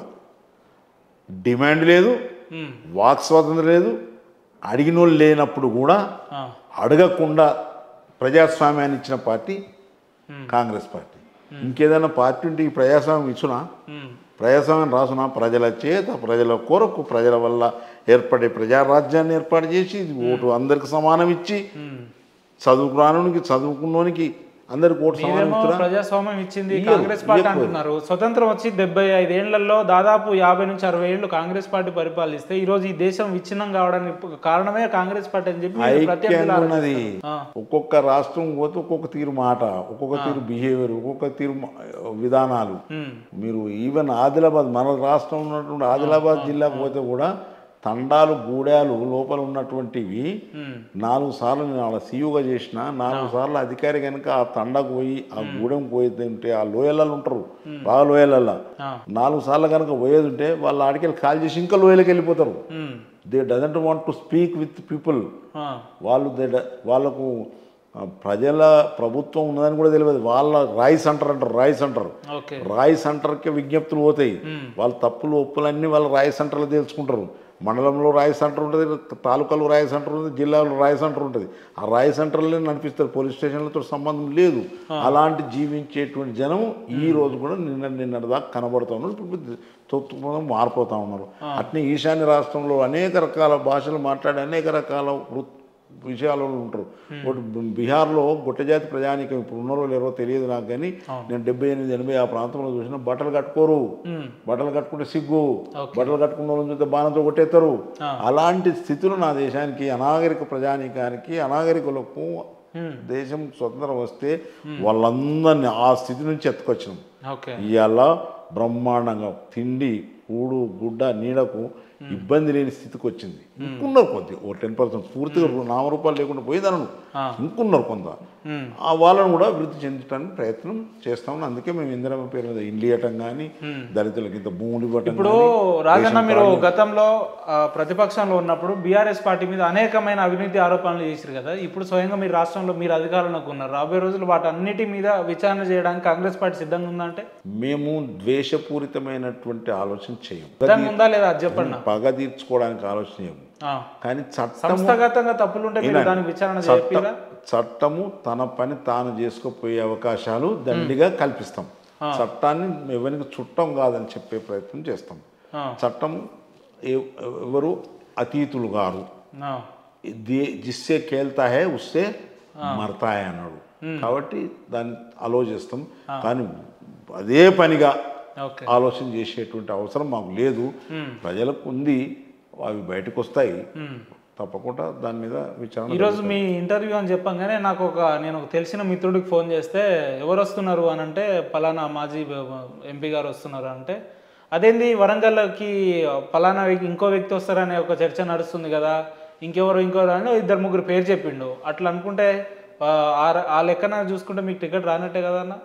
డిమాండ్ లేదు ఉమ్, వాక్ స్వాతంత్రం లేదు అడిగిన వాళ్ళు లేనప్పుడు కూడా ఆ, అడగకుండా ప్రజాస్వామ్యాన్ని ఇచ్చిన పార్టీ కాంగ్రెస్ పార్టీ ఇంకేదైనా పార్టీ ఉంటే ఈ ప్రజాస్వామ్యం ఇచ్చునా ఉమ్, ప్రజాస్వామ్యం రాసునా ప్రజల చేత ప్రజల కొరకు ప్రజల వల్ల ఏర్పడే ప్రజారాజ్యాన్ని ఏర్పాటు చేసి ఓటు అందరికి సమానం ఇచ్చి ఉమ్. చదువుకురానికి చదువుకున్నోనికి అందరికి ఓటు సమానం మీరేమో ఇచ్చురా ప్రజాస్వామ్యం ఇచ్చింది ఇయ్యరు, కాంగ్రెస్ పార్టీ ఇయ్యకపోరు. అంటున్నారు స్వతంత్రం వచ్చి డెబ్బై ఐదేళ్లలో దాదాపు యాభై నుంచి అరవై ఏళ్ళు కాంగ్రెస్ పార్టీ పరిపాలిస్తే ఈ రోజు ఈ దేశం విచ్ఛిన్నం కావడానికి కారణమే కాంగ్రెస్ పార్టీ అని చెప్పి మీరు ప్రత్యర్థులు ఐక్యంగా ఉన్నది ఆ. ఒక్కొక్క రాష్ట్రం పోతే ఒక్కొక్క తీరు మాట ఒక్కొక్క తీరు బిహేవియర్ ఒక్కొక్క తీరు మ- విధానాలు ఉమ్, మీరు ఈవెన్ ఆదిలాబాద్ మన రాష్ట్రంలో ఉన్నటువంటి ఆదిలాబాద్ జిల్లాకు పోతే కూడా తండాలు గూడాలు లోపల ఉన్నటువంటివి ఉమ్, నాలుగు సార్లు నేను అలా సీఈఓగా చేసిన నాలుగు సార్లు అధికారి కనుక ఆ తండకు పోయి ఆ గూడెం పోయిందంటే ఆ లోయలలో ఉంటారు బాగా లోయలల్లో ఆ, నాలుగు సార్లు కనుక పోయేది ఉంటే వాళ్ళు ఆడికెళ్ళి కాల్ చేసి ఇంకా లోయలకి వెళ్ళిపోతారు ఉమ్, they doesn't want to speak with people ఆ, వాళ్ళు దే డ- వాళ్ళకు ఆ, ప్రజల ప్రభుత్వం ఉన్నదని కూడా తెలియదు వాళ్ళ రాయిస్ అంటారు అంటారు రాయిస్ అంటారు ఓకే రాయి సెంటర్కి విజ్ఞప్తులు పోతాయి వాళ్ళ తప్పులు ఒప్పులన్నీ వాళ్ళు రాయి సెంటర్లో తెలుసుకుంటారు మండలంలో రాయి సెంటర్ ఉంటుంది తాలూకాలో రాయి సెంటర్ ఉంటుంది జిల్లాలో రాయి సెంటర్ ఉంటుంది ఆ రాయి సెంటర్లో నడిపిస్తారు పోలీస్ స్టేషన్లతో సంబంధం లేదు అలాంటి జీవించేటువంటి జనం ఈ రోజు కూడా నిన్న నిన్నటి దాకా కనబడుతూ ఉన్నారు ఇప్పుడు తొత్తుకుపోవడం మారిపోతూ ఉన్నారు అట్నే ఈశాన్య రాష్ట్రంలో అనేక రకాల భాషలు మాట్లాడే అనేక రకాల వృత్ విషయాలలో ఉంటారు ఒకటి బీహార్లో గుట్టజాతి ప్రజానికం ఇప్పుడు ఉన్నారో లేరో తెలియదు నాకు కానీ నేను డెబ్బై ఎనిమిది ఎనభై ఆ ప్రాంతంలో చూసిన బట్టలు కట్టుకోరు ఉమ్, బట్టలు కట్టుకుంటే సిగ్గు బట్టలు కట్టుకున్న వాళ్ళని చూస్తే బాణంతో కొట్టేస్తారు అలాంటి స్థితులు నా దేశానికి అనాగరిక ప్రజానీకానికి అనాగరికులకు ఉమ్, దేశం స్వతంత్రం వస్తే వాళ్ళందరినీ ఆ స్థితి నుంచి ఎత్తుకొచ్చినాం ఓకే ఇవాళ బ్రహ్మాండంగా తిండి కూడు గుడ్డ నీడకు ఇబ్బంది లేని స్థితికి వచ్చింది ఇంకున్నారు కొద్దిగా ఓ టెన్ పర్సెంట్ పూర్తిగా రు- నామరూపాలు లేకుండా పోయేదనను ఇంకున్నారు కొంత ఉమ్, ఆ వాళ్ళను కూడా అభివృద్ధి చెందడానికి ప్రయత్నం చేస్తామని అందుకే మేము ఇందిరమ్మ పేరు మీద ఇండ్లు ఇవ్వటం కానీ దళితులకు ఇంత భూములు ఇవ్వటం ఇప్పుడు రాజన్న మీరు గతంలో ఆ, ప్రతిపక్షంలో ఉన్నప్పుడు బీఆర్ఎస్ పార్టీ మీద అనేకమైన అవినీతి ఆరోపణలు చేశారు కదా ఇప్పుడు స్వయంగా మీరు రాష్ట్రంలో మీరు అధికారంలోకి ఉన్నారు రాబోయే రోజులు వాటన్నిటి మీద విచారణ చేయడానికి కాంగ్రెస్ పార్టీ సిద్ధంగా ఉందంటే మేము ద్వేషపూరితమైనటువంటి ఆలోచన చేయం సిద్ధంగా ఉందా లేదా అది చెప్పండి నాకు. పగ తీర్చుకోవడానికి ఆలోచన చేయము ఆ, కానీ చట్టం సంస్థాగతంగా తప్పులు ఉంటే మీరు దానికి విచారణ చేపిరా చట్టము తన పని తాను చేసుకుపోయే అవకాశాలు దండిగా కల్పిస్తాం చట్టాన్ని ఎవరికి చుట్టం కాదని చెప్పే ప్రయత్నం చేస్తాం ఆ, చట్టం ఎ- ఎవరు అతీతులు గారు ఆ, దే- జిస్సే కేల్తా హే ఉస్సే మరతా హై అన్నాడు కాబట్టి దాన్ని ఆలోచిస్తాం కానీ అదే పనిగా ఓకే ఆలోచన చేసేటువంటి అవసరం మాకు లేదు ప్రజలకు ఉంది అవి బయటకు వస్తాయి తప్పకుండా దాని మీద విచారణ ఈరోజు మీ ఇంటర్వ్యూ అని చెప్పంగానే నాకు ఒక నేను ఒక తెలిసిన మిత్రుడికి ఫోన్ చేస్తే ఎవరు వస్తున్నారు అని అంటే పలానా మాజీ ఎంపీ గారు వస్తున్నారు అంటే అదేంది వరంగల్కి పలానా వ్యక్తి ఇంకో వ్యక్తి వస్తారనే ఒక చర్చ నడుస్తుంది కదా ఇంకెవరు ఇంకెవరు అని ఇద్దరు ముగ్గురు పేరు చెప్పిండు అట్లా అనుకుంటే ఆ, ఆ- ఆ లెక్కన చూసుకుంటే మీకు టికెట్ రానట్టే కదా అన్న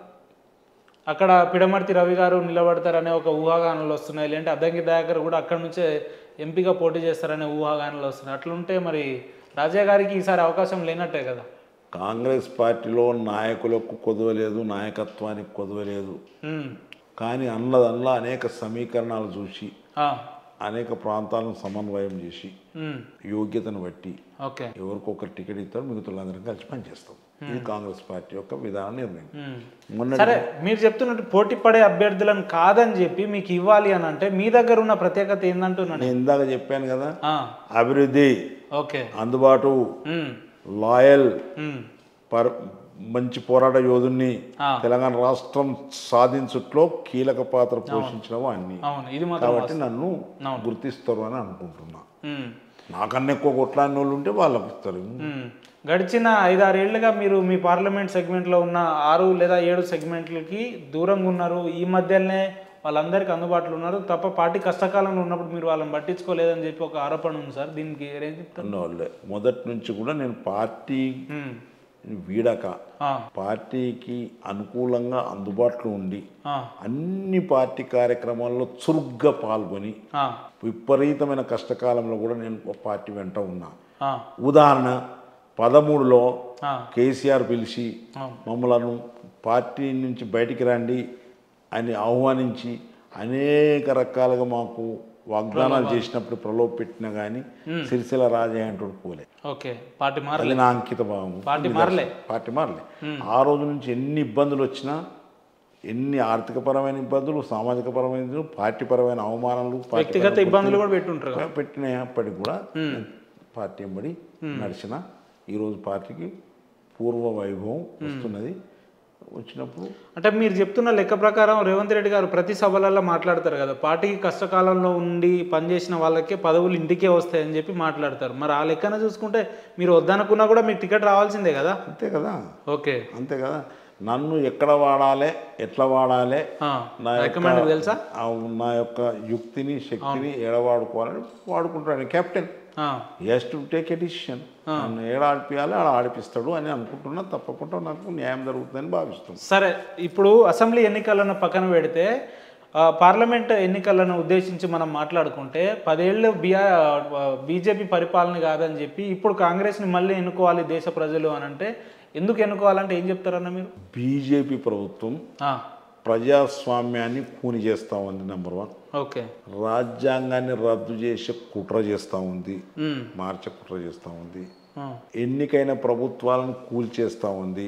అక్కడ పిడమర్తి రవి గారు నిలబడతారనే ఒక ఊహాగానాలు వస్తున్నాయి లేదంటే అద్దంకి దయాకర్ కూడా అక్కడ నుంచే ఎంపీగా పోటీ చేస్తారనే ఊహాగానాలు వస్తున్నాయి అట్లుంటే మరి రాజా గారికి ఈసారి అవకాశం లేనట్టే కదా కాంగ్రెస్ పార్టీలో నాయకులకు కొదవలేదు నాయకత్వానికి కొదవలేదు ఉమ్. కానీ అన్నదల్లా అనేక సమీకరణాలు చూసి ఆ. అనేక ప్రాంతాలను సమన్వయం చేసి ఉమ్. యోగ్యతను బట్టి ఓకే ఎవరికొకరు టికెట్ ఇస్తారు మిగతా అందరం కలిసి పనిచేస్తాం ఇది కాంగ్రెస్ పార్టీ యొక్క విధాన నిర్ణయం ఉమ్. మొన్న సరే మీరు చెప్తున్నట్టు పోటీ పడే అభ్యర్థులను కాదని చెప్పి మీకు ఇవ్వాలి అని అంటే మీ దగ్గర ఉన్న ప్రత్యేకత ఏందంటున్నాను నేను ఇందాక చెప్పాను కదా ఆ, అభివృద్ధి ఓకే అందుబాటు ఉమ్, లాయల్ ఉమ్, పర్ మంచి పోరాట యోధుణ్ణి ఆ. తెలంగాణ రాష్ట్రం సాధించుట్లో కీలక పాత్ర పోషించడం అన్ని అవును ఇది మాత్రం కాబట్టి నన్ను గుర్తిస్తారు అని అనుకుంటున్నా ఉమ్, నాకన్నా ఎక్కువ కొట్లాడిన వాళ్ళు ఉంటే వాళ్ళకి ఇస్తారు ఉమ్. గడిచిన ఐదారేళ్లుగా మీరు మీ పార్లమెంట్ సెగ్మెంట్లో ఉన్న ఆరు లేదా ఏడు సెగ్మెంట్లకి దూరంగా ఉన్నారు ఈ మధ్యలోనే వాళ్ళందరికీ అందుబాటులో ఉన్నారు తప్ప పార్టీ కష్టకాలంలో ఉన్నప్పుడు మీరు వాళ్ళని పట్టించుకోలేదని చెప్పి ఒక ఆరోపణ ఉంది సార్ దీనికి ఏం చెప్తారు అన్న వాళ్ళే మొదటి నుంచి కూడా నేను పార్టీ ఉమ్, వీడక ఆ, పార్టీకి అనుకూలంగా అందుబాటులో ఉండి ఆ, అన్ని పార్టీ కార్యక్రమాల్లో చురుగ్గా పాల్గొని ఆ, విపరీతమైన కష్టకాలంలో కూడా నేను ఒక పార్టీ వెంట ఉన్నా ఆ, ఉదాహరణ పదమూడులో ఆ, కేసీఆర్ పిలిచి అవును. మమ్మలను పార్టీ నుంచి బయటికి రండి అని ఆహ్వానించి అనేక రకాలుగా మాకు వాగ్దానాలు చేసినప్పుడు ప్రలోభ పెట్టినా కానీ సిరిసిల్ల రాజయ్య అంటాడు పోలే ఓకే పార్టీ మారలే అది నా అంకిత భావం పార్టీ మారలే పార్టీ మారలే ఆ రోజు నుంచి ఎన్ని ఇబ్బందులు వచ్చినా ఎన్ని ఆర్థికపరమైన ఇబ్బందులు సామాజిక పరమైన ఇబ్బందులు పార్టీ పరమైన అవమానాలు పార్టీ వ్యక్తిగత ఇబ్బందులు కూడా పెట్టుంటారు కదా. పెట్టినప్పటికి కూడా పార్టీ ఎంబడి నడిచిన ఈరోజు పార్టీకి పూర్వ వైభవం వస్తున్నది వచ్చినప్పుడు అంటే మీరు చెప్తున్న లెక్క ప్రకారం రేవంత్ రెడ్డి గారు ప్రతి సభలలో మాట్లాడతారు కదా పార్టీకి కష్టకాలంలో ఉండి పనిచేసిన వాళ్ళకే పదవులు ఇంటికే వస్తాయని చెప్పి మాట్లాడతారు మరి ఆ లెక్కన చూసుకుంటే మీరు వద్దనుకున్నా కూడా మీకు టికెట్ రావాల్సిందే కదా అంతే కదా ఓకే అంతే కదా నన్ను ఎక్కడ వాడాలి ఎట్లా వాడాలి ఆ, నా యొక్క- రికమెండ్ తెలుసా ఆ నా యొక్క యుక్తిని శక్తిని ఎడ వాడుకోవాలని వాడుకుంటాడు కెప్టెన్ ఆ, yes to take a decision నన్ను ఏడ ఆడిపియాలి ఆడ ఆడిపిస్తాడు అని అనుకుంటున్నా తప్పకుండా నాకు న్యాయం జరుగుతుందని భావిస్తున్నాను సరే ఇప్పుడు అసెంబ్లీ ఎన్నికలను పక్కన పెడితే ఆ, పార్లమెంట్ ఎన్నికలను ఉద్దేశించి మనం మాట్లాడుకుంటే పదేళ్ళు బిఆర్ బీజేపీ పరిపాలన కాదని చెప్పి ఇప్పుడు కాంగ్రెస్ని మళ్ళీ ఎన్నుకోవాలి దేశ ప్రజలు అని అంటే ఎందుకు ఎన్నుకోవాలంటే ఏం చెప్తారన్న మీరు బీజేపీ ప్రభుత్వం ఆ, ప్రజాస్వామ్యాన్ని కూని చేస్తూ ఉంది నెంబర్ వన్ ఓకే రాజ్యాంగాన్ని రద్దు చేసే కుట్ర చేస్తూ ఉంది ఉమ్, మార్చే కుట్ర చేస్తూ ఉంది ఆ, ఎన్నికైన ప్రభుత్వాలను కూల్చేస్తూ ఉంది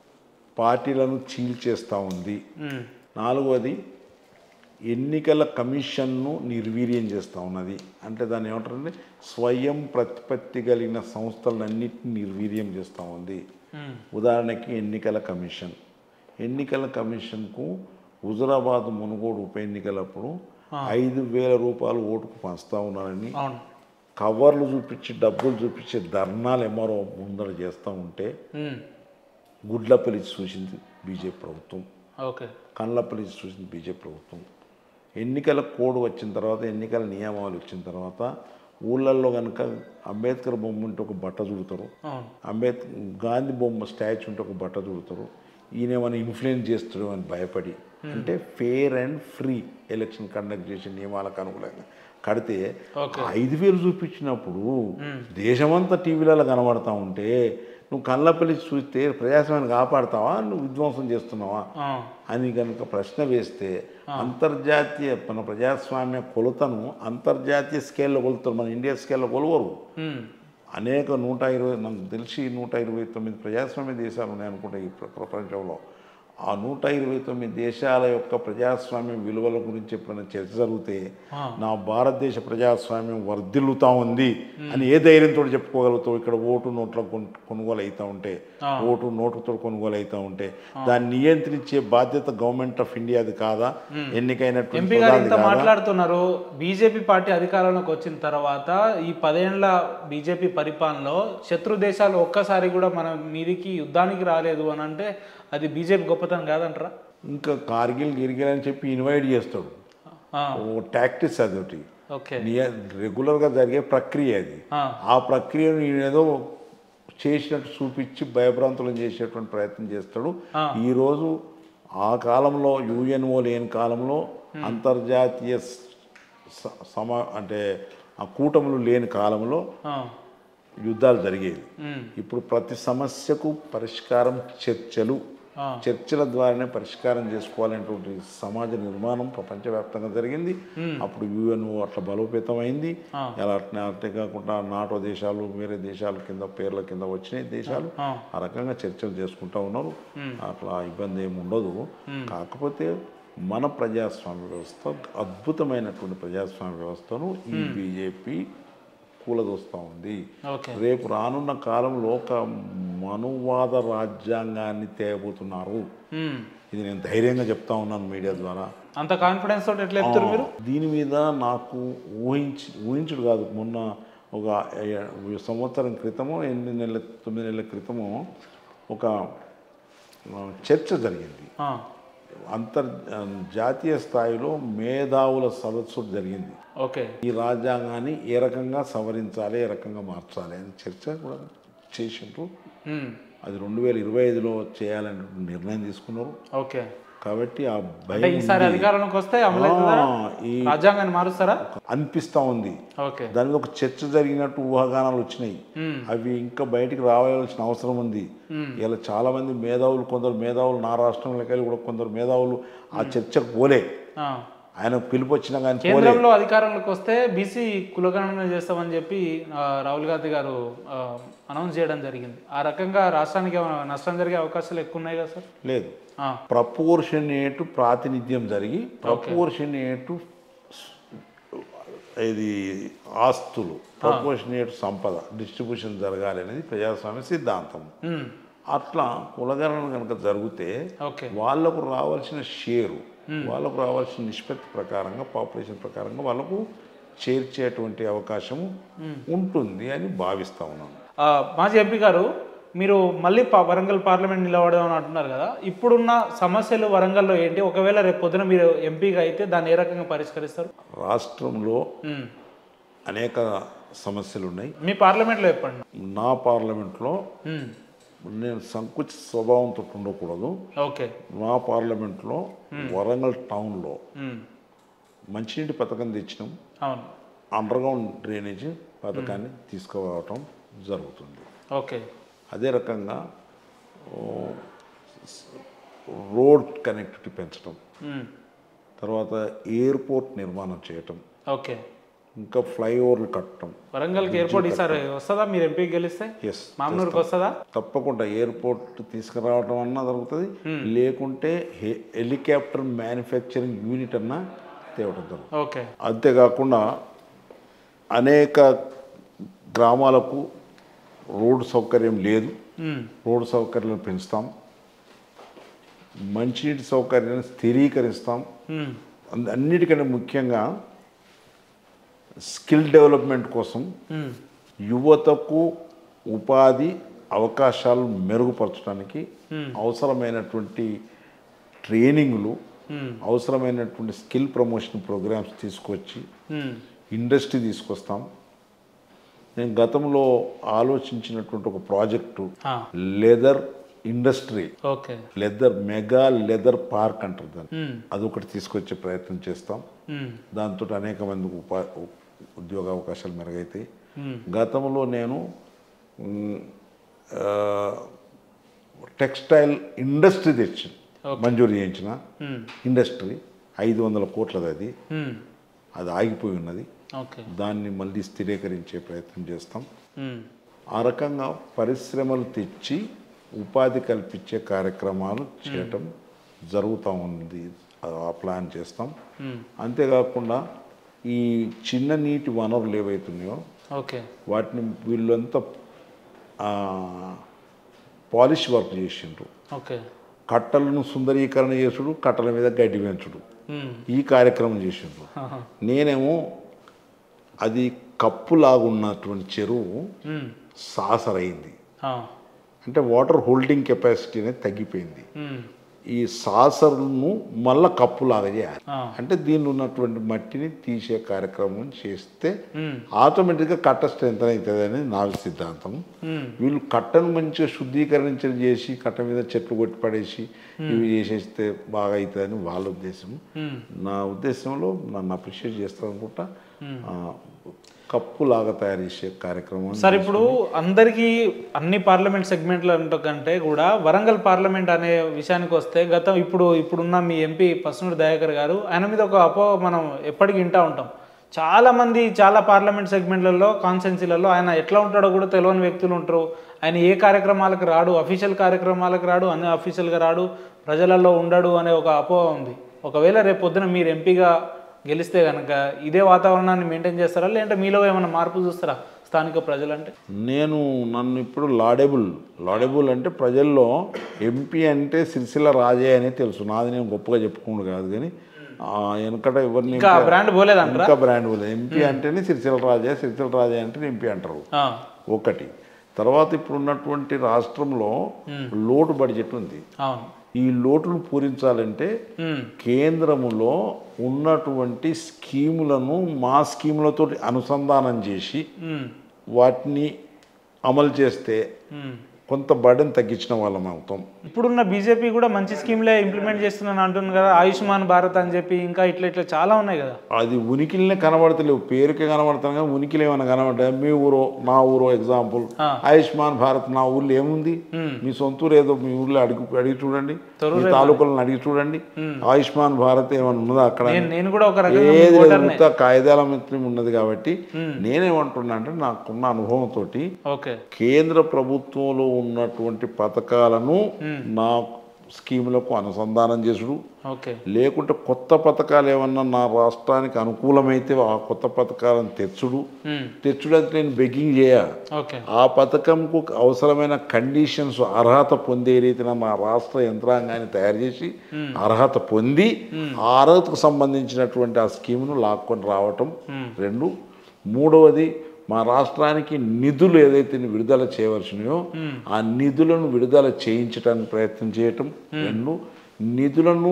పార్టీలను చీల్చేస్తూ ఉంది ఉమ్, నాలుగవది ఎన్నికల కమిషన్ను నిర్వీర్యం చేస్తూ ఉన్నది అంటే దాన్ని ఏమంటారంటే స్వయం ప్రతిపత్తి కలిగిన సంస్థలన్నింటినీ నిర్వీర్యం చేస్తూ ఉంది ఉమ్, ఉదాహరణకి ఎన్నికల కమిషన్ ఎన్నికల కమిషన్కు హుజరాబాద్ మునుగోడు ఉప ఎన్నికలప్పుడు ఐదు వేల రూపాయలు ఓటుకు పంచుతా ఉన్నారని అవును కవర్లు చూపించి డబ్బులు చూపించి ధర్నాలు ఎంఆర్ఓ ముందర చేస్తూ ఉంటే ఉమ్, గుడ్లపల్లి చూసింది బీజేపీ ప్రభుత్వం ఓకే కండ్లపల్లి చూసింది బీజేపీ ప్రభుత్వం ఎన్నికల కోడ్ వచ్చిన తర్వాత ఎన్నికల నియమాలు వచ్చిన తర్వాత ఊళ్ళల్లో కనుక అంబేద్కర్ బొమ్మ ఉంటే ఒక బట్ట చూడతారు అవును అంబేద్కర్ గాంధీ బొమ్మ స్టాచ్యూ ఉంటే ఒక బట్ట చూడతారు ఈయన ఏమైనా ఇన్ఫ్లుయెన్స్ చేస్తాడు అని భయపడి అంటే fair and free election conduct చేసే నియమాలకు అనుకూలంగా కడితే ఓకే. ఐదు వేలు చూపించినప్పుడు దేశమంతా టీవీలలో కనబడతా ఉంటే నువ్వు కళ్ళపల్లి చూస్తే ప్రజాస్వామ్యాన్ని కాపాడుతావా నువ్వు విధ్వంసం చేస్తున్నావా ఆ, అని కనుక ప్రశ్న వేస్తే అంతర్జాతీయ మన ప్రజాస్వామ్య కొలతను అంతర్జాతీయ స్కేల్లో కొలుతారు మన ఇండియా స్కేల్లో కొలవరు ఉమ్, అనేక నూట ఇరవై నాకు తెలిసి నూట ఇరవై తొమ్మిది ప్రజాస్వామ్య దేశాలు ఉన్నాయి అనుకుంటా ఈ ప్ర- ప్రపంచంలో ఆ నూట ఇరవై తొమ్మిది దేశాల యొక్క ప్రజాస్వామ్య విలువల గురించి ఎప్పుడైనా చర్చ జరిగితే నా భారతదేశ ప్రజాస్వామ్యం వర్ధిల్లుతా ఉంది అని ఏ ధైర్యంతో చెప్పుకోగలుగుతావు ఇక్కడ ఓటు నోట్ల కొను- కొనుగోలు అవుతా ఉంటే ఓటు నోటుతో కొనుగోలు అవుతా ఉంటే దాన్ని నియంత్రించే బాధ్యత గవర్నమెంట్ ఆఫ్ ఇండియాది కాదా ఎన్నికైనటువంటి ఎంపీ గారు ప్రధానిది ఇంత కాదా? మాట్లాడుతున్నారు బీజేపీ పార్టీ అధికారంలోకి వచ్చిన తర్వాత ఈ పదేళ్ల బీజేపీ పరిపాలనలో శత్రు దేశాలు ఒక్కసారి కూడా మన మీదికి యుద్ధానికి రాలేదు అని అంటే అది బీజేపీ గొప్పతనం కాదంటారా ఇంకా కార్గిల్ గిరిగిల్ అని చెప్పి ఇన్వైట్ చేస్తాడు ఆ, ఓ టాక్టిక్స్ అదొకటి ఓకే నియ- రెగ్యులర్గా జరిగే ప్రక్రియ అది ఆ, ఆ ప్రక్రియను ఈయన ఏదో చేసినట్టు చూపించి భయభ్రాంతులను చేసేటువంటి ప్రయత్నం చేస్తాడు ఆ. ఈరోజు ఆ కాలంలో యుఎన్ఓ లేని కాలంలో అంతర్జాతీయ స- సమ అంటే ఆ కూటములు లేని కాలంలో ఆ, యుద్ధాలు జరిగేవి ఉమ్, ఇప్పుడు ప్రతి సమస్యకు పరిష్కారం చర్చలు ఆ, చర్చల ద్వారానే పరిష్కారం చేసుకోవాలనేటువంటి సమాజ నిర్మాణం ప్రపంచవ్యాప్తంగా జరిగింది అప్పుడు యుఎన్ఓ అట్లా బలోపేతమైంది ఆ. ఎలా అట్లా అట్లే కాకుండా నాటో దేశాలు వేరే దేశాల కింద పేర్ల కింద వచ్చినాయి దేశాలు ఆ. ఆ రకంగా చర్చలు చేసుకుంటూ ఉన్నారు అట్లా ఇబ్బంది ఏమి ఉండదు కాకపోతే మన ప్రజాస్వామ్య వ్యవస్థ అద్భుతమైనటువంటి ప్రజాస్వామ్య వ్యవస్థను ఈ బీజేపీ కూలదోస్తూ ఉంది ఓకే రేపు రానున్న కాలంలో ఒక మనువాద రాజ్యాంగాన్ని తేబోతున్నారు ఉమ్, ఇది నేను ధైర్యంగా చెప్తా ఉన్నాను మీడియా ద్వారా అంత కాన్ఫిడెన్స్ తోటి ఎట్లా చెప్తారు మీరు దీని మీద నాకు ఊహించి ఊహించుడు కాదు మొన్న ఒక ఏ- సంవత్సరం క్రితము ఎనిమిది నెలల తొమ్మిది నెలల క్రితము ఒక ఆ, చర్చ జరిగింది ఆ, అంతర్ ఆ, జాతీయ స్థాయిలో మేధావుల సదస్సు జరిగింది ఓకే ఈ రాజ్యాంగాన్ని ఏ రకంగా సవరించాలి ఏ రకంగా మార్చాలి అని చర్చ కూడా చేసిండ్రు ఉమ్, అది రెండు వేల ఇరవై ఐదులో చేయాలని నిర్ణయం తీసుకున్నారు ఓకే కాబట్టి ఆ అంటే భయం ఈసారి అధికారంలోకి వస్తే అమలవుతుందా ఆ, ఈ రాజ్యాంగాన్ని మారుస్తారా అనిపిస్తా ఉంది ఓకే దాని మీద ఒక చర్చ జరిగినట్టు ఊహాగానాలు వచ్చినాయి ఉమ్, అవి ఇంకా బయటికి రావాల్సిన అవసరం ఉంది ఇలా చాలా మంది మేధావులు కొందరు మేధావులు నా రాష్ట్రంలోకి వెళ్ళి కూడా కొందరు మేధావులు ఆ చర్చకు పోలే ఆ. ఆయన పిలుపు వచ్చినా కానీ పోలే కేంద్రంలో అధికారంలోకి వస్తే బీసీ కులగణన చేస్తామని చెప్పి ఆ, రాహుల్ గాంధీ గారు అనౌన్స్ చేయడం జరిగింది ఆ రకంగా రాష్ట్రానికి ఏమైనా నష్టం జరిగే అవకాశాలు ఎక్కువ ఉన్నాయి కదా సార్ లేదు ఆ, ప్రపోర్షనేటు ప్రాతినిధ్యం జరిగి ప్రపోర్షనేటు ఇది ఆస్తులు ప్రపోర్షనేట్ సంపద డిస్ట్రిబ్యూషన్ జరగాలి అనేది ప్రజాస్వామ్య సిద్ధాంతం ఉమ్, అట్లా కులగణన కనుక జరిగితే ఓకే వాళ్ళకు రావాల్సిన షేరు వాళ్ళకు రావాల్సిన నిష్పత్తి ప్రకారంగా పాపులేషన్ ప్రకారంగా వాళ్ళకు చేర్చేటువంటి అవకాశం ఉంటుంది అని భావిస్తా ఉన్నాను ఆ, మాజీ ఎంపీ గారు మీరు మళ్ళీ పా- వరంగల్ పార్లమెంట్ నిలబడదాం అని అంటున్నారు కదా ఇప్పుడున్న సమస్యలు వరంగల్లో ఏంటి ఒకవేళ రేపు పొద్దున మీరు ఎంపీగా అయితే దాన్ని ఏ రకంగా పరిష్కరిస్తారు రాష్ట్రంలో ఉమ్, అనేక సమస్యలు ఉన్నాయి మీ పార్లమెంట్లో చెప్పండి నా పార్లమెంట్లో ఉమ్, నేను సంకుచిత స్వభావంతో ఉండకూడదు ఓకే మా పార్లమెంట్లో వరంగల్ టౌన్లో ఉమ్, మంచినీటి పథకం తెచ్చినాం అవును అండర్గ్రౌండ్ డ్రైనేజ్ పథకాన్ని తీసుకురావటం జరుగుతుంది ఓకే అదే రకంగా ఓ, స్- రోడ్ కనెక్టివిటీ పెంచడం ఉమ్, తర్వాత ఎయిర్పోర్ట్ నిర్మాణం చేయటం ఓకే ఇంకా ఫ్లైఓవర్లు కట్టడం వరంగల్కి ఎయిర్పోర్ట్ ఈసారి వస్తుందా మీరు ఎంపీకి గెలిస్తే ఎస్ మామూలుకి వస్తుందా తప్పకుండా ఎయిర్పోర్ట్ తీసుకురావడం అన్నా జరుగుతుంది లేకుంటే హె- హెలికాప్టర్ మ్యానుఫ్యాక్చరింగ్ యూనిట్ అన్నా తేవడం జరుగుతుంది ఓకే అంతేకాకుండా అనేక గ్రామాలకు రోడ్డు సౌకర్యం లేదు ఉమ్, రోడ్డు సౌకర్యాలను పెంచుతాం మంచినీటి సౌకర్యాన్ని స్థిరీకరిస్తాం ఉమ్, అంద- అన్నిటికంటే ముఖ్యంగా స్కిల్ డెవలప్మెంట్ కోసం ఉమ్, యువతకు ఉపాధి అవకాశాలు మెరుగుపరచడానికి Hmm. అవసరమైనటువంటి ట్రైనింగ్లు ఉమ్, అవసరమైనటువంటి స్కిల్ ప్రమోషన్ ప్రోగ్రామ్స్ తీసుకొచ్చి ఉమ్, ఇండస్ట్రీ తీసుకొస్తాం నేను గతంలో ఆలోచించినటువంటి ఒక ప్రాజెక్టు ఆ, leather industry okay leather mega leather park అంటారు దాన్ని ఉమ్, అదొకటి తీసుకొచ్చే ప్రయత్నం చేస్తాం ఉమ్, దాంతో అనేక మందికి ఉపా ఉద్యోగ అవకాశాలు మెరుగైతాయి ఉమ్, గతంలో నేను మ్, ఆ, టెక్స్టైల్ ఇండస్ట్రీ తెచ్చి మంజూరు చేయించిన ఉమ్, ఇండస్ట్రీ ఐదు వందల కోట్లది అది ఉమ్, అది ఆగిపోయి ఉన్నది ఓకే దాన్ని మళ్ళీ స్థిరీకరించే ప్రయత్నం చేస్తాం ఉమ్, ఆ రకంగా పరిశ్రమలు తెచ్చి ఉపాధి కల్పించే కార్యక్రమాలు చేయటం జరుగుతూ ఉంది ఆ ప్లాన్ చేస్తాం ఉమ్, అంతేకాకుండా ఈ చిన్న నీటి వనరులు ఏవైతున్నాయో ఓకే వాటిని వీళ్ళంతా ఆ, పాలిష్ వర్క్ చేసిండ్రు ఓకే కట్టలను సుందరీకరణ చేసుడు కట్టల మీద గడ్డి పెంచుడు ఉమ్, ఈ కార్యక్రమం చేసిండ్రు ఆహా, నేనేమో అది కప్పులాగున్నటువంటి చెరువు ఉమ్, సాసరైంది ఆ, అంటే వాటర్ హోల్డింగ్ కెపాసిటీ అనేది తగ్గిపోయింది ఉమ్, ఈ సాసర్ను మళ్ళా కప్పులాగా చేయాలి ఆ. అంటే దీనిలో ఉన్నటువంటి మట్టిని తీసే కార్యక్రమం చేస్తే ఉమ్, ఆటోమేటిక్గా కట్ట స్ట్రెంత్ అవుతుంది అనేది నా సిద్ధాంతం ఉమ్, వీళ్ళు కట్టను మంచిగా శుద్ధీకరించడం చేసి కట్ట మీద చెట్లు కొట్టి పడేసి ఇవి చేసేస్తే బాగా అవుతుందని వాళ్ళ ఉద్దేశం ఉమ్, నా ఉద్దేశంలో నన్ను అప్రిషియేట్ చేస్తాను అనుకుంటా ఆ, కప్పులాగా తయారు చేసే కార్యక్రమం సార్ ఇప్పుడు అందరికీ అన్ని పార్లమెంట్ సెగ్మెంట్ల కంటే కూడా వరంగల్ పార్లమెంట్ అనే విషయానికి వస్తే గతం ఇప్పుడు ఇప్పుడున్న మీ ఎంపీ పసునూరి దయాకర్ గారు ఆయన మీద ఒక అపో మనం ఎప్పటికీ వింటూ ఉంటాం చాలా మంది చాలా పార్లమెంట్ సెగ్మెంట్లలో కాన్స్టెన్సీలలో ఆయన ఎట్లా ఉంటాడో కూడా తెలియని వ్యక్తులు ఉంటారు ఆయన ఏ కార్యక్రమాలకు రాడు అఫీషియల్ కార్యక్రమాలకు రాడు అన్ని అఫీషియల్గా రాడు ప్రజలలో ఉండడు అనే ఒక అపోహ ఉంది ఒకవేళ రేపు పొద్దున మీరు ఎంపీగా గెలిస్తే కనుక ఇదే వాతావరణాన్ని మెయింటైన్ చేస్తారా లేదంటే మీలో ఏమైనా మార్పు చూస్తారా స్థానిక ప్రజలంటే నేను నన్ను ఇప్పుడు లాడెబుల్ లాడెబుల్ అంటే ప్రజల్లో ఎంపీ అంటే సిరిసిల్ల రాజే అని తెలుసు నాది నేను గొప్పగా చెప్పుకోండు కాదు కానీ ఆ, వెనకట ఎవరిని ఇంకా బ్రాండ్ పోలేదంటారా ఇంకా బ్రాండ్ పోలేదు ఎంపీ అంటేనే సిరిసిల్ల రాజే సిరిసిల్ల రాజే అంటే ఎంపీ అంటారు ఆ, ఒకటి తర్వాత ఇప్పుడు ఉన్నటువంటి రాష్ట్రంలో లోటు బడ్జెట్ ఉంది అవును ఈ లోటును పూరించాలంటే ఉమ్, కేంద్రములో ఉన్నటువంటి స్కీములను మా స్కీములతో అనుసంధానం చేసి ఉమ్, వాటిని అమలు చేస్తే ఉమ్. కొంత బర్డెన్ తగ్గించిన వాళ్ళం అవుతాం ఇప్పుడున్న బీజేపీ కూడా మంచి స్కీమ్లే ఇంప్లిమెంట్ చేస్తున్నాను అంటుంది కదా ఆయుష్మాన్ భారత్ అని చెప్పి ఇంకా ఇట్లా ఇట్లా చాలా ఉన్నాయి కదా అది ఉనికిలనే కనబడతలేవు పేరుకే కనబడతాను కానీ ఉనికిలు ఏమైనా కనబడ్డాయి మీ ఊరో నా ఊరో ఎగ్జాంపుల్ ఆ. ఆయుష్మాన్ భారత్ నా ఊర్లో ఏముంది ఉమ్. మీ సొంత ఊరు ఏదో మీ ఊర్లో అడిగి అడిగి చూడండి తొర్రూరు మీ తాలూకులను అడిగి చూడండి ఆయుష్మాన్ భారత్ ఏమైనా ఉన్నదా అక్కడ నేను నేను కూడా ఒక రకంగా ఏది లేదు ఓటర్నే మొత్తం కాయిదాల మిత్రం ఉన్నది కాబట్టి నేనేమంటున్నా అంటే నాకున్న అనుభవంతో ఓకే కేంద్ర ప్రభుత్వంలో ఉన్నటువంటి పథకాలను నా స్కీములకు అనుసంధానం చేసుడు ఓకే లేకుంటే కొత్త పథకాలు ఏమన్నా నా రాష్ట్రానికి అనుకూలమైతే ఆ కొత్త పథకాలను తెచ్చుడు ఉమ్, తెచ్చుడు అంటే నేను బెగ్గింగ్ చేయ ఓకే ఆ పథకంకు అవసరమైన కండిషన్స్ అర్హత పొందే రీతిన మా రాష్ట్ర యంత్రాంగాన్ని తయారు చేసి అర్హత పొంది ఆ అర్హతకు సంబంధించినటువంటి ఆ స్కీమ్ను లాక్కొని రావటం రెండు మూడవది మా రాష్ట్రానికి నిధులు ఏదైతే విడుదల చేయవలసినాయో ఆ నిధులను విడుదల చేయించడానికి ప్రయత్నం చేయటం రెండు నిధులను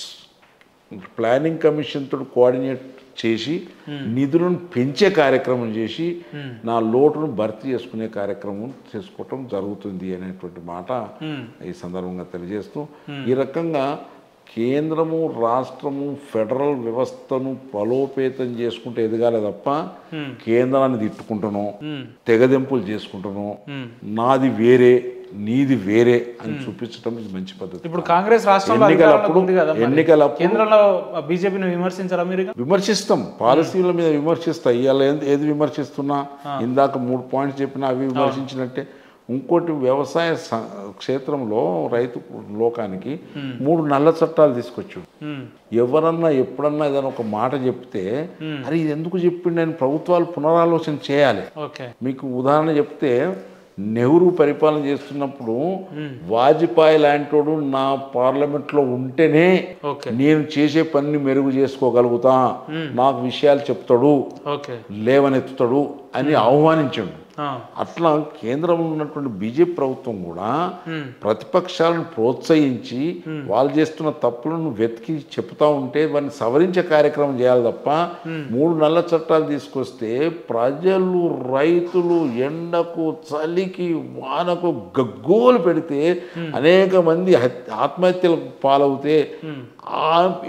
ప్లానింగ్ కమిషన్ తోటి కోఆర్డినేట్ చేసి నిధులను పెంచే కార్యక్రమం చేసి నా లోటును భర్తీ చేసుకునే కార్యక్రమం చేసుకోవటం జరుగుతుంది అనేటువంటి మాట ఈ సందర్భంగా తెలియజేస్తూ ఈ రకంగా కేంద్రము రాష్ట్రము ఫెడరల్ వ్యవస్థను బలోపేతం చేసుకుంటూ ఎదగాలి తప్ప కేంద్రాన్ని తిట్టుకుంటాను తెగదెంపులు చేసుకుంటాను నాది వేరే నీది వేరే అని చూపించడం ఇది మంచి పద్ధతి ఇప్పుడు కాంగ్రెస్ రాష్ట్రంలో ఎన్నికలప్పుడు అధికారంలోకి ఉంది కదా మరి. ఎన్నికలప్పుడు కేంద్రంలో బీజేపీని విమర్శించారా మీరు ఇక? విమర్శిస్తాం పాలసీల మీద విమర్శిస్తా ఇవాళ ఏది- ఏది విమర్శిస్తున్నా ఇందాక మూడు పాయింట్స్ చెప్పినా అవి విమర్శించినట్టే ఇంకోటి వ్యవసాయ స- క్షేత్రంలో రైతు లోకానికి మూడు నల్ల చట్టాలు తీసుకొచ్చాడు ఉమ్, ఎవరన్నా ఎప్పుడన్నా ఏదైనా ఒక మాట చెప్తే అరే ఇది ఎందుకు చెప్పిండు అని ప్రభుత్వాలు పునరాలోచన చేయాలి ఓకే మీకు ఉదాహరణ చెప్తే నెహ్రూ పరిపాలన చేస్తున్నప్పుడు వాజ్పేయి లాంటోడు నా పార్లమెంట్లో ఉంటేనే ఓకే నేను చేసే పనిని మెరుగు చేసుకోగలుగుతా నాకు విషయాలు చెప్తాడు ఓకే లేవనెత్తుతాడు అని ఆహ్వానించాడు ఆ, అట్లా కేంద్రంలో ఉన్నటువంటి బీజేపీ ప్రభుత్వం కూడా ప్రతిపక్షాలను ప్రోత్సహించి వాళ్ళు చేస్తున్న తప్పులను వెతికి చెప్తా ఉంటే వారిని సవరించే కార్యక్రమం చేయాలి తప్ప మూడు నల్ల చట్టాలు తీసుకొస్తే ప్రజలు రైతులు ఎండకు చలికి వానకు గగ్గోలు పెడితే అనేక మంది హత్- ఆత్మహత్యలకు పాలవుతే ఆ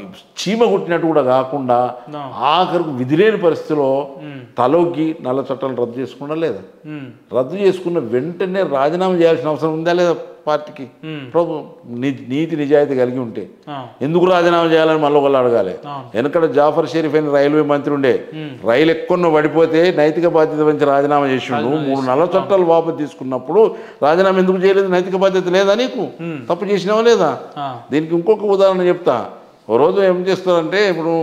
చీమ కొట్టినట్టు కూడా కాకుండా ఆఖరికి విధిలేని పరిస్థితిలో తలొగ్గి నల్ల చట్టాలు రద్దు చేసుకున్నా లేదా ఉమ్, రద్దు చేసుకున్న వెంటనే రాజీనామా చేయాల్సిన అవసరం ఉందా లేదా పార్టీకి ప్రభు నీ- నీతి నిజాయితీ కలిగి ఉంటే ఆ, ఎందుకు రాజీనామా చేయాలని మళ్ళీ ఒకళ్ళు అడగాలి అవును. వెనకడ జాఫర్ షరీఫ్ అని రైల్వే మంత్రి ఉండే రైలు ఎక్కువ పడిపోతే నైతిక బాధ్యత నుంచి రాజీనామా చేసిండు మూడు నల్ల చట్టాలు వాపసు తీసుకున్నప్పుడు రాజీనామా ఎందుకు చేయలేదు నైతిక బాధ్యత లేదా నీకు తప్పు చేసినావా లేదా ఆ, దీనికి ఇంకొక ఉదాహరణ చెప్తా ఓ రోజు ఏం చేస్తారంటే ఇప్పుడు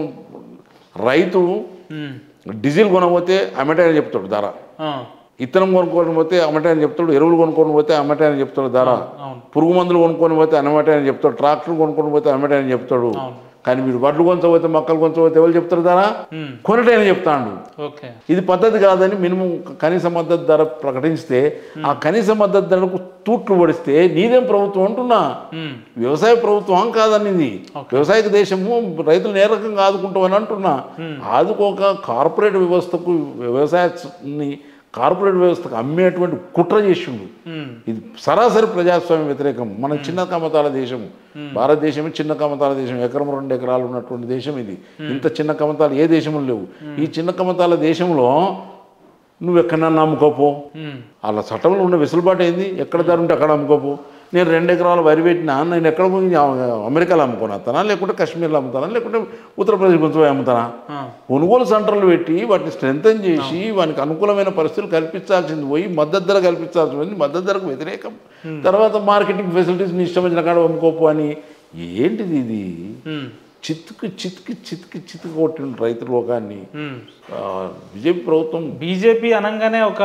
రైతు ఉమ్, డీజిల్ కొనకపోతే అమ్మటాయని చెప్తాడు ధర ఆ, ఇత్తనం కొనుక్కొని పోతే అమ్మటాయని చెప్తాడు ఎరువులు కొనుక్కొని పోతే అమ్మటాయని చెప్తాడు ధర అవును పురుగు మందులు కొనుక్కొని పోతే అమ్మటాయని చెప్తాడు ట్రాక్టర్ కొనుక్కొని పోతే అమ్మటాయని చెప్తాడు కానీ వీడు వడ్లు కొంచపోతే మొక్కలు కొంచపోతే ఎవరు చెప్తారు ధర ఉమ్. కొనటైనా చెప్తాడు ఓకే ఇది పద్ధతి కాదని మినిమం కనీస మద్దతు ధర ప్రకటిస్తే ఆ కనీస మద్దతు ధరకు తూట్లు పడిస్తే నీదేం ప్రభుత్వం అంటున్నా ఉమ్. వ్యవసాయ ప్రభుత్వం కాదనింది వ్యవసాయక దేశము రైతులను ఏ రకంగా ఆదుకుంటామని అంటున్నా ఆదుకోక కార్పొరేట్ వ్యవస్థకు వ్యవసాయాన్ని కార్పొరేట్ వ్యవస్థకు అమ్మేటువంటి కుట్ర చేసిండు ఉమ్. ఇది సరాసరి ప్రజాస్వామ్య వ్యతిరేకం మన చిన్న కమతాల దేశం భారతదేశమే చిన్న కమతాల దేశం ఎకరం రెండు ఎకరాలు ఉన్నటువంటి దేశం ఇది ఇంత చిన్న కమతాలు ఏ దేశంలో లేవు ఈ చిన్న కమతాల దేశంలో నువ్వు ఎక్కడన్నా అమ్ముకోపో ఉమ్. అలా చట్టంలో ఉన్న వెసులుబాటు ఏంది ఎక్కడ ధర ఉంటే అక్కడ అమ్ముకోపో నేను రెండు ఎకరాలు వరి పెట్టినా నేను ఎక్కడ పోయి అమెరికాలో అమ్ముకొని వస్తానా లేకుంటే కాశ్మీర్లో అమ్ముతానా లేకుంటే ఉత్తరప్రదేశ్ కొంచెం పోయి అమ్ముతానా ఆ. కొనుగోలు సెంటర్లు పెట్టి వాటిని స్ట్రెంథన్ చేసి వానికి అనుకూలమైన పరిస్థితులు కల్పించాల్సింది పోయి మద్దతు ధర కల్పించాల్సి పోయింది మద్దతు ధరకు వ్యతిరేకం తర్వాత మార్కెటింగ్ ఫెసిలిటీస్ నీ ఇష్టం వచ్చిన కాడ అమ్ముకోపు అని ఏంటిది ఇది ఉమ్. చితుకు చితికి చితికి చితుకు కొట్టిన రైతు లోకాన్ని ఉమ్. ఆ, బీజేపీ ప్రభుత్వం బీజేపీ అనగానే ఒక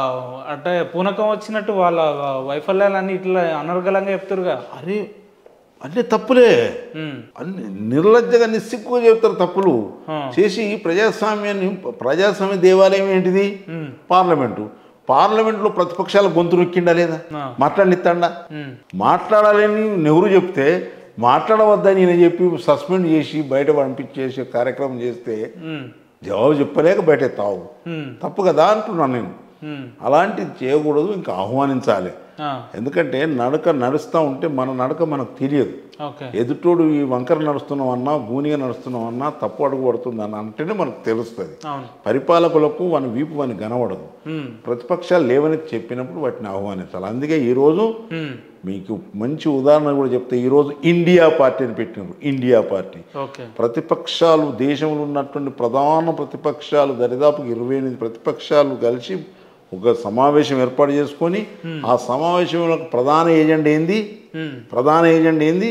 అంటే పూనకం వచ్చినట్టు వాళ్ళ వైఫల్యాలన్నీ ఇట్లా అనర్గళంగా చెప్తారుగా అరే అన్నీ తప్పులే ఉమ్. అన్ని నిర్లజ్జగా నిస్సిగ్గుగా చెప్తారు తప్పులు ఆ. చేసి ప్రజాస్వామ్యాన్ని ప్రజాస్వామ్య దేవాలయం ఏంటిది ఉమ్. పార్లమెంటు పార్లమెంట్లో ప్రతిపక్షాల గొంతు నొక్కిండా లేదా ఆ. మాట్లాడినిస్తాడా ఉమ్. మాట్లాడాలని నెహ్రూ చెప్తే మాట్లాడవద్దని ఈయన చెప్పి సస్పెండ్ చేసి బయట పంపించేసే కార్యక్రమం చేస్తే ఉమ్. జవాబు చెప్పలేక బయట తావు ఉమ్. తప్పు కదా అంటున్నాను నేను ఉమ్. అలాంటిది చేయకూడదు ఇంకా ఆహ్వానించాలి ఆ. ఎందుకంటే నడక నడుస్తూ ఉంటే మన నడక మనకు తెలియదు ఓకే ఎదుటోడు ఈ వంకర నడుస్తున్నామన్నా గూనిగా నడుస్తున్నామన్నా తప్పు అడుగు పడుతుందని అంటేనే మనకు తెలుస్తుంది అవును పరిపాలకులకు మన వీపు వాని కనబడదు ఉమ్. ప్రతిపక్షాలు లేవని చెప్పినప్పుడు వాటిని ఆహ్వానించాలి అందుకే ఈరోజు ఉమ్. మీకు మంచి ఉదాహరణ కూడా చెప్తే ఈరోజు ఇండియా పార్టీ అని పెట్టినారు ఇండియా పార్టీ ఓకే ప్రతిపక్షాలు దేశంలో ఉన్నటువంటి ప్రధాన ప్రతిపక్షాలు దరిదాపు ఇరవై ఎనిమిది ప్రతిపక్షాలు కలిసి ఒక సమావేశం ఏర్పాటు చేసుకొని ఆ సమావేశంలో ప్రధాన ఏజెండా ఏంది ఉమ్. ప్రధాన ఏజెండా ఏంది